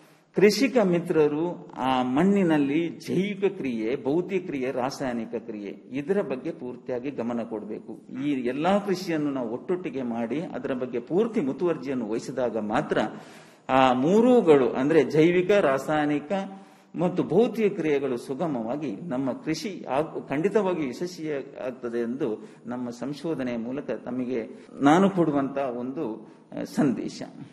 ಕೃಷಿಕ ಮಿತ್ರರು ಆ ಮಣ್ಣಿನಲ್ಲಿ ಜೈವಿಕ ಕ್ರಿಯೆ ಭೌತಿಕ ಕ್ರಿಯೆ ರಾಸಾಯನಿಕ ಕ್ರಿಯೆ ಇದರ ಬಗ್ಗೆ ಪೂರ್ತಿಯಾಗಿ ಗಮನ ಕೊಡಬೇಕು ಈ ಎಲ್ಲಾ ಕೃಷಿಯನ್ನು ನಾವು ಒಟ್ಟೊಟ್ಟಿಗೆ ಮಾಡಿ ಅದರ ಬಗ್ಗೆ ಪೂರ್ತಿ ಮುತುವರ್ಜಿಯನ್ನು ವಹಿಸಿದಾಗ ಮಾತ್ರ ಆ ಮೂರೂಗಳು ಅಂದ್ರೆ ಜೈವಿಕ ರಾಸಾಯನಿಕ ಮತ್ತು ಭೌತಿಕ ಕ್ರಿಯೆಗಳು ಸುಗಮವಾಗಿ ನಮ್ಮ ಕೃಷಿ ಆಗ್- ಖಂಡಿತವಾಗಿ ಯಶಸ್ವಿಯಾಗ್ತದೆ ಎಂದು ನಮ್ಮ ಸಂಶೋಧನೆಯ ಮೂಲಕ ತಮಗೆ ನಾನು ಕೊಡುವಂತ ಒಂದು ಆ, ಸಂದೇಶ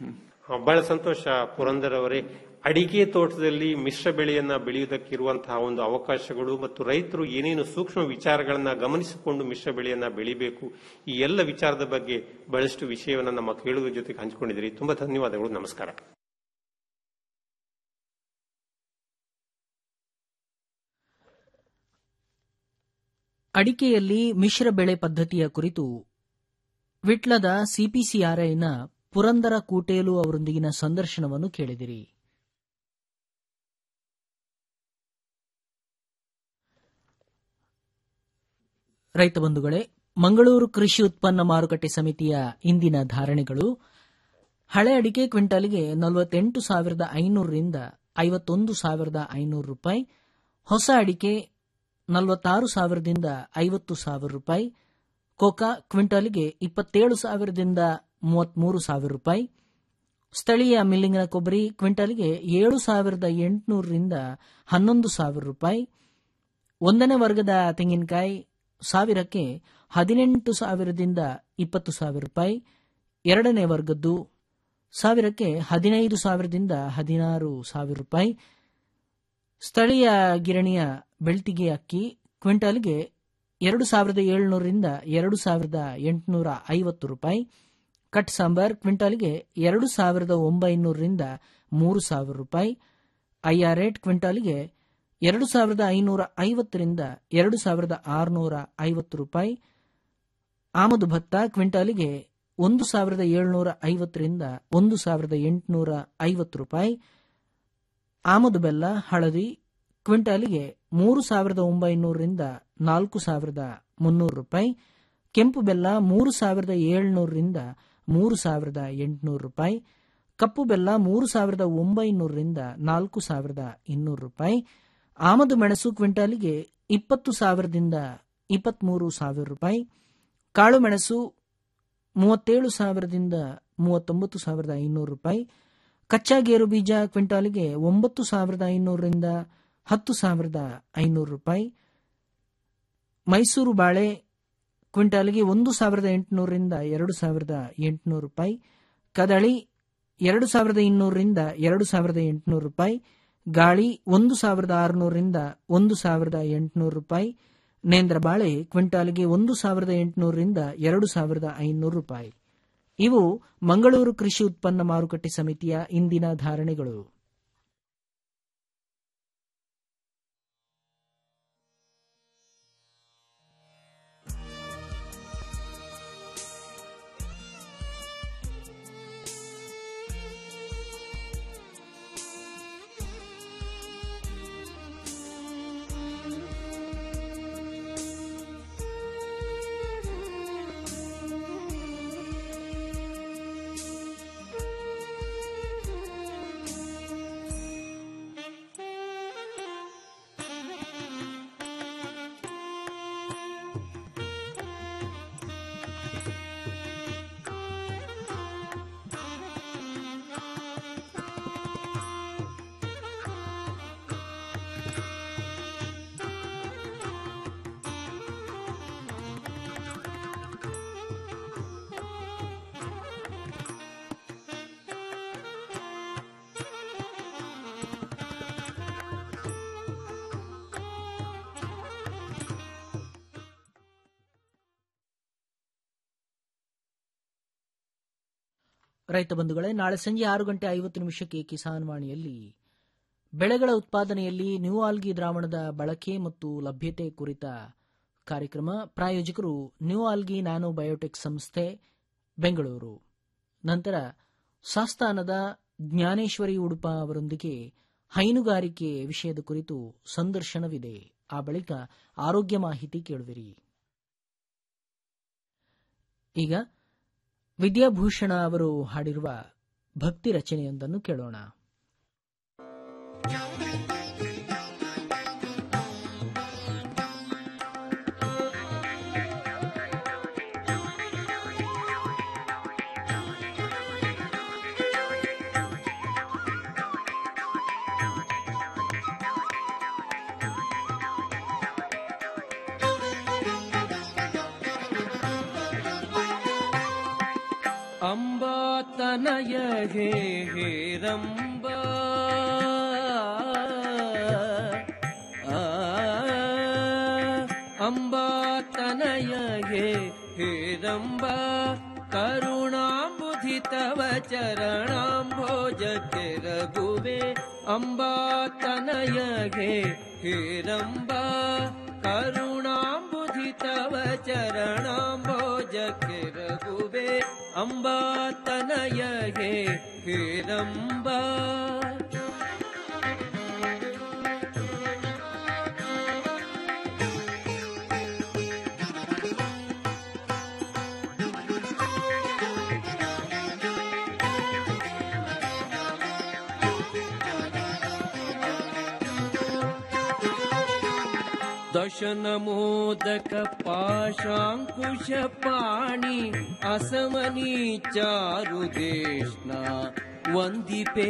ಆ, ಬಹಳ ಸಂತೋಷ ಪುರಂದರ್ ಅವರೇ ಅಡಿಕೆ ತೋಟದಲ್ಲಿ ಮಿಶ್ರ ಬೆಳೆಯನ್ನ ಬೆಳೆಯುವುದಕ್ಕಿರುವಂತಹ ಒಂದು ಅವಕಾಶಗಳು ಮತ್ತು ರೈತರು ಏನೇನು ಸೂಕ್ಷ್ಮ ವಿಚಾರಗಳನ್ನ ಗಮನಿಸಿಕೊಂಡು ಮಿಶ್ರ ಬೆಳೆಯನ್ನ ಬೆಳಿಬೇಕು ಈ ಎಲ್ಲ ವಿಚಾರದ ಬಗ್ಗೆ ಬಹಳಷ್ಟು ವಿಷಯವನ್ನ ನಮ್ಮ ಕೇಳುವ ಜೊತೆಗೆ ಹಂಚಿಕೊಂಡಿದ್ದೀರಿ ತುಂಬಾ ಧನ್ಯವಾದಗಳು ನಮಸ್ಕಾರ ಅಡಿಕೆಯಲ್ಲಿ ಮಿಶ್ರ ಬೆಳೆ ಪದ್ಧತಿಯ ಕುರಿತು ವಿಟ್ಲದ ಸಿಪಿಸಿಆರ್ಐನ ಪುರಂದರ ಕೂಟೇಲು ಅವರೊಂದಿಗಿನ ಸಂದರ್ಶನವನ್ನು ಕೇಳಿದಿರಿ ರೈತ ಬಂಧುಗಳೇ ಮಂಗಳೂರು ಕೃಷಿ ಉತ್ಪನ್ನ ಮಾರುಕಟ್ಟೆ ಸಮಿತಿಯ ಇಂದಿನ ಧಾರಣೆಗಳು ಹಳೆ ಅಡಿಕೆ ಕ್ವಿಂಟಾಲಿಗೆ ನಲವತ್ತೆಂಟು ಸಾವಿರದ ಐನೂರರಿಂದ ಐವತ್ತೊಂದು ಸಾವಿರದ ಐನೂರು ರೂಪಾಯಿ ಹೊಸ ಅಡಿಕೆ ನಲವತ್ತಾರು ಸಾವಿರದಿಂದ ಐವತ್ತು ಸಾವಿರ ರೂಪಾಯಿ ಕೋಕಾ ಕ್ವಿಂಟಾಲಿಗೆ ಇಪ್ಪತ್ತೇಳು ಸಾವಿರದಿಂದ ಮೂವತ್ಮೂರು ಸಾವಿರ ರೂಪಾಯಿ ಸ್ಥಳೀಯ ಮಿಲ್ಲಿಂಗಿನ ಕೊಬ್ಬರಿ ಕ್ವಿಂಟಾಲಿಗೆ ಏಳು ಸಾವಿರದ ಎಂಟುನೂರರಿಂದ ಹನ್ನೊಂದು ಸಾವಿರ ರೂಪಾಯಿ ಒಂದನೇ ವರ್ಗದ ತೆಂಗಿನಕಾಯಿ ಸಾವಿರಕ್ಕೆ ಹದಿನೆಂಟು ಸಾವಿರದಿಂದ ಇಪ್ಪತ್ತು ಸಾವಿರ ರೂಪಾಯಿ ಎರಡನೇ ವರ್ಗದ್ದು ಸಾವಿರಕ್ಕೆ ಹದಿನೈದು ಸಾವಿರದಿಂದ ಹದಿನಾರು ಸಾವಿರ ರೂಪಾಯಿ ಸ್ಥಳೀಯ ಗಿರಣಿಯ ಬೆಳ್ತಿಗೆ ಅಕ್ಕಿ ಕ್ವಿಂಟಾಲ್ಗೆ ಎರಡು ಸಾವಿರದ ಏಳುನೂರರಿಂದ ಎರಡು ಸಾವಿರದ ಎಂಟುನೂರ ಐವತ್ತು ರೂಪಾಯಿ ಕಟ್ ಸಾಂಬಾರ್ ಕ್ವಿಂಟಾಲ್ಗೆ ಎರಡು ಸಾವಿರದ ಒಂಬೈನೂರರಿಂದ ಮೂರು ಸಾವಿರ ರೂಪಾಯಿ ಐಆರ್ ರೇಟ್ ಕ್ವಿಂಟಾಲ್ಗೆ ಎರಡು ಸಾವಿರದ ಐನೂರ ಐವತ್ತರಿಂದ ಎರಡು ಸಾವಿರದ ಆರುನೂರ ಐವತ್ತು ರೂಪಾಯಿ ಆಮದು ಭತ್ತ ಕ್ವಿಂಟಾಲಿಗೆ ಒಂದು ಸಾವಿರದ ಏಳುನೂರ ಐವತ್ತರಿಂದ ಒಂದು ಸಾವಿರದ ಎಂಟುನೂರ ಐವತ್ತು ರೂಪಾಯಿ ಆಮದು ಬೆಲ್ಲ ಹಳದಿ ಕ್ವಿಂಟಾಲಿಗೆ ಮೂರು ಸಾವಿರದ ಒಂಬೈನೂರರಿಂದ ನಾಲ್ಕು ಸಾವಿರದ ಮುನ್ನೂರು ರೂಪಾಯಿ ಕೆಂಪು ಬೆಲ್ಲ ಮೂರು ಸಾವಿರದ ಏಳುನೂರರಿಂದ ಮೂರು ಸಾವಿರದ ಎಂಟುನೂರು ರೂಪಾಯಿ ಕಪ್ಪು ಬೆಲ್ಲ ಮೂರು ಸಾವಿರದ ಒಂಬೈನೂರರಿಂದ ನಾಲ್ಕು ಸಾವಿರದ ಇನ್ನೂರು ರೂಪಾಯಿ ಆಮದು ಮೆಣಸು ಕ್ವಿಂಟಾಲಿಗೆ ಇಪ್ಪತ್ತು ಸಾವಿರದಿಂದ ಇಪ್ಪತ್ಮೂರು ಸಾವಿರ ರೂಪಾಯಿ ಕಾಳು ಮೆಣಸು ಮೂವತ್ತೇಳು ಸಾವಿರದಿಂದ ಮೂವತ್ತೊಂಬತ್ತು ಸಾವಿರದ ಐನೂರು ರೂಪಾಯಿ ಕಚ್ಚಾ ಗೇರು ಬೀಜ ಕ್ವಿಂಟಾಲಿಗೆ ಒಂಬತ್ತು ಸಾವಿರದ ಐನೂರರಿಂದ ಹತ್ತು ಸಾವಿರದ ಐನೂರು ರೂಪಾಯಿ ಮೈಸೂರು ಬಾಳೆ ಕ್ವಿಂಟಾಲಿಗೆ ಒಂದು ಸಾವಿರದ ಎಂಟುನೂರರಿಂದ ಎರಡು ಸಾವಿರದ ಎಂಟುನೂರು ರೂಪಾಯಿ ಕದಳಿ ಎರಡು ಸಾವಿರದ ಇನ್ನೂರರಿಂದ ಎರಡು ಸಾವಿರದ ಎಂಟುನೂರು ರೂಪಾಯಿ ಗಾಳಿ ಒಂದು ಸಾವಿರದ ಆರುನೂರರಿಂದ ಒಂದು ಸಾವಿರದ ಎಂಟುನೂರು ರೂಪಾಯಿ ನೇಂದ್ರ ಬಾಳೆ ಕ್ವಿಂಟಾಲ್ಗೆ ಒಂದು ಸಾವಿರದ ಎಂಟುನೂರರಿಂದ ಎರಡು ಸಾವಿರದ ಐನೂರು ರೂಪಾಯಿ ಇವು ಮಂಗಳೂರು ಕೃಷಿ ಉತ್ಪನ್ನ ಮಾರುಕಟ್ಟೆ ಸಮಿತಿಯ ಇಂದಿನ ಧಾರಣೆಗಳು ರೈತ ಬಂಧುಗಳೇ ನಾಳೆ ಸಂಜೆ ಆರು ಗಂಟೆ ಐವತ್ತು ನಿಮಿಷಕ್ಕೆ ಕಿಸಾನ್ ವಾಣಿಯಲ್ಲಿ ಬೆಳೆಗಳ ಉತ್ಪಾದನೆಯಲ್ಲಿ ನ್ಯೂ ಆಲ್ಗಿ ದ್ರಾವಣದ ಬಳಕೆ ಮತ್ತು ಲಭ್ಯತೆ ಕುರಿತ ಕಾರ್ಯಕ್ರಮ ಪ್ರಾಯೋಜಕರು ನ್ಯೂ ಆಲ್ಗಿ ನ್ಯಾನೋ ಬಯೋಟೆಕ್ ಸಂಸ್ಥೆ ಬೆಂಗಳೂರು ನಂತರ ಸಾಸ್ತಾನದ ಜ್ಞಾನೇಶ್ವರಿ ಉಡುಪ ಅವರೊಂದಿಗೆ ಹೈನುಗಾರಿಕೆ ವಿಷಯದ ಕುರಿತು ಸಂದರ್ಶನವಿದೆ ಆ ಬಳಿಕ ಆರೋಗ್ಯ ಮಾಹಿತಿ ಕೇಳುವಿರಿ ಈಗ ವಿದ್ಯಾಭೂಷಣ ಅವರು ಹಾಡಿರುವ ಭಕ್ತಿ ರಚನೆಯೊಂದನ್ನು ಕೇಳೋಣ ಅಂಬಾ ತನಯ ಹೇ ಹೇರಂಬ ಆ, ಅಂಬಾ ತನಯ ಹೇ ಹೇರಂಬ ಕರುಣಾಂಬುಧಿ ತವ ಚರಣಾಂಭೋಜಕ್ಕೆ ರಘುವೆ ಅಂಬಾ ತನಯ ಹೇ ಹೇರಂಬ ಕರುಣಾಂಬುಧಿ ತವ ಚರಣಾಂಭೋಜಕ್ಕೆ ರಘುವೆ ಅಂಬಾ ತನಯ ಹೇ ಹೇರಂಬ ದಶನ ಮೋದಕ ಪಾಶಾಂಕುಶ ಪಾಣಿ ಅಸಮನಿ ಚಾರು ದೇಶ್ನ ವಂದಿಪೆ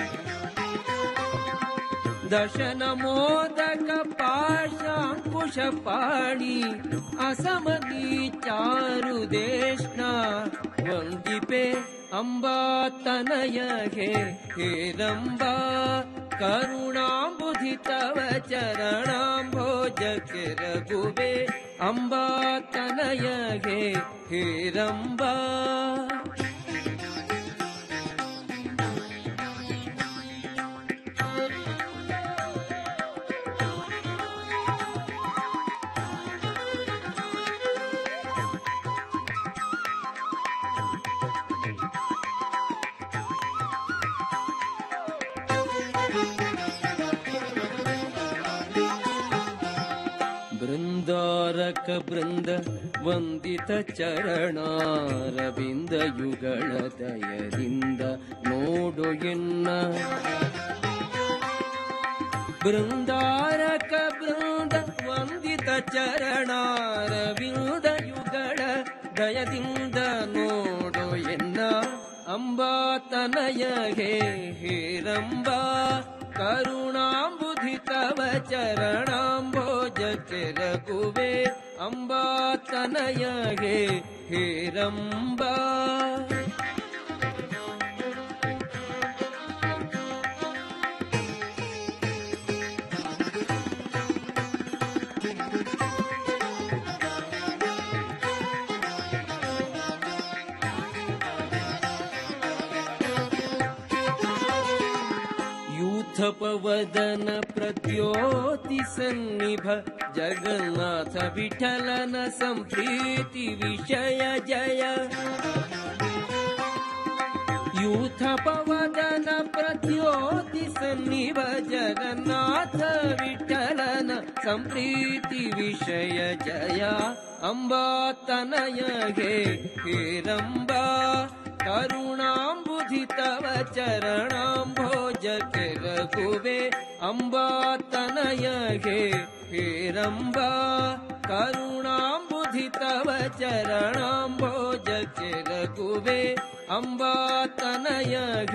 ದಶನ ಮೋದಕ ಪಾಶಾಂಕುಶ ಪಾಣಿ ಅಸಮನಿ ಚಾರು ದೇಶ್ನ ವಂದಿಪೆ ಅಂಬಾ ತನಯ ಹೇ ಹೇರಂಬಾ ಕರುಣಾಂಬುಧಿ ತವ ಚರಣಾಂಭೋಜಕ್ಕೆ ರಘುವೆ ಅಂಬಾ ತನಯ ಹೇ ಹೇರಂಬಾ ಬೃಂದಾರಕ ಬೃಂದ ವಂದಿತ ಚರಣಾರವಿಂದ ಯುಗಳ ದಯದಿಂದ ನೋಡು ಎನ್ನ ಬೃಂದಾರಕ ಬೃಂದ ವಂದಿತ ಚರಣಾರವಿಂದ ಯುಗಳ ದಯದಿಂದ ನೋಡು ಎನ್ನ ಅಂಬಾ ತನಯ ಹೇ ಹೇರಂಬಾ ಕರುಣಾಂಬುಧಿ ತವ ಚರಣಾಂಬೋಜಕ್ಕೆ ರಘುವೆ ಅಂಬಾ ತನಯ ಹೇ ಹೇರಂಬಾ ಯೂಥಪವದನ ಪ್ರದ್ಯೋತಿ ಸನ್ನಿಭ ಜಗನ್ನಾಥ ವಿಠಲನ ಸಂಪ್ರೀತಿ ವಿಷಯ ಜಯ ಯೂಥಪವದನ ಪ್ರದ್ಯೋತಿ ಸನ್ನಿಭ ಜಗನ್ನಾಥ ವಿಠಲನ ಸಂಪ್ರೀತಿ ವಿಷಯ ಜಯ ಅಂಬಾ ತನಯ ಹೇ ಹೇರಂಬಾ ಕರುಣಾಂಬುಧಿ ತವ ಚರಣಾಂಭೋಜ ಕೆರಗುವೆ ಅಂಬಾ ತನಯ ಹೇ ಹೇರಂಬಾ ಕರುಣಾಂಬುಧಿ ತವ ಚರಣಾಂಭೋಜ ಕೆರಗುವೆ ಅಂಬಾ ತನಯ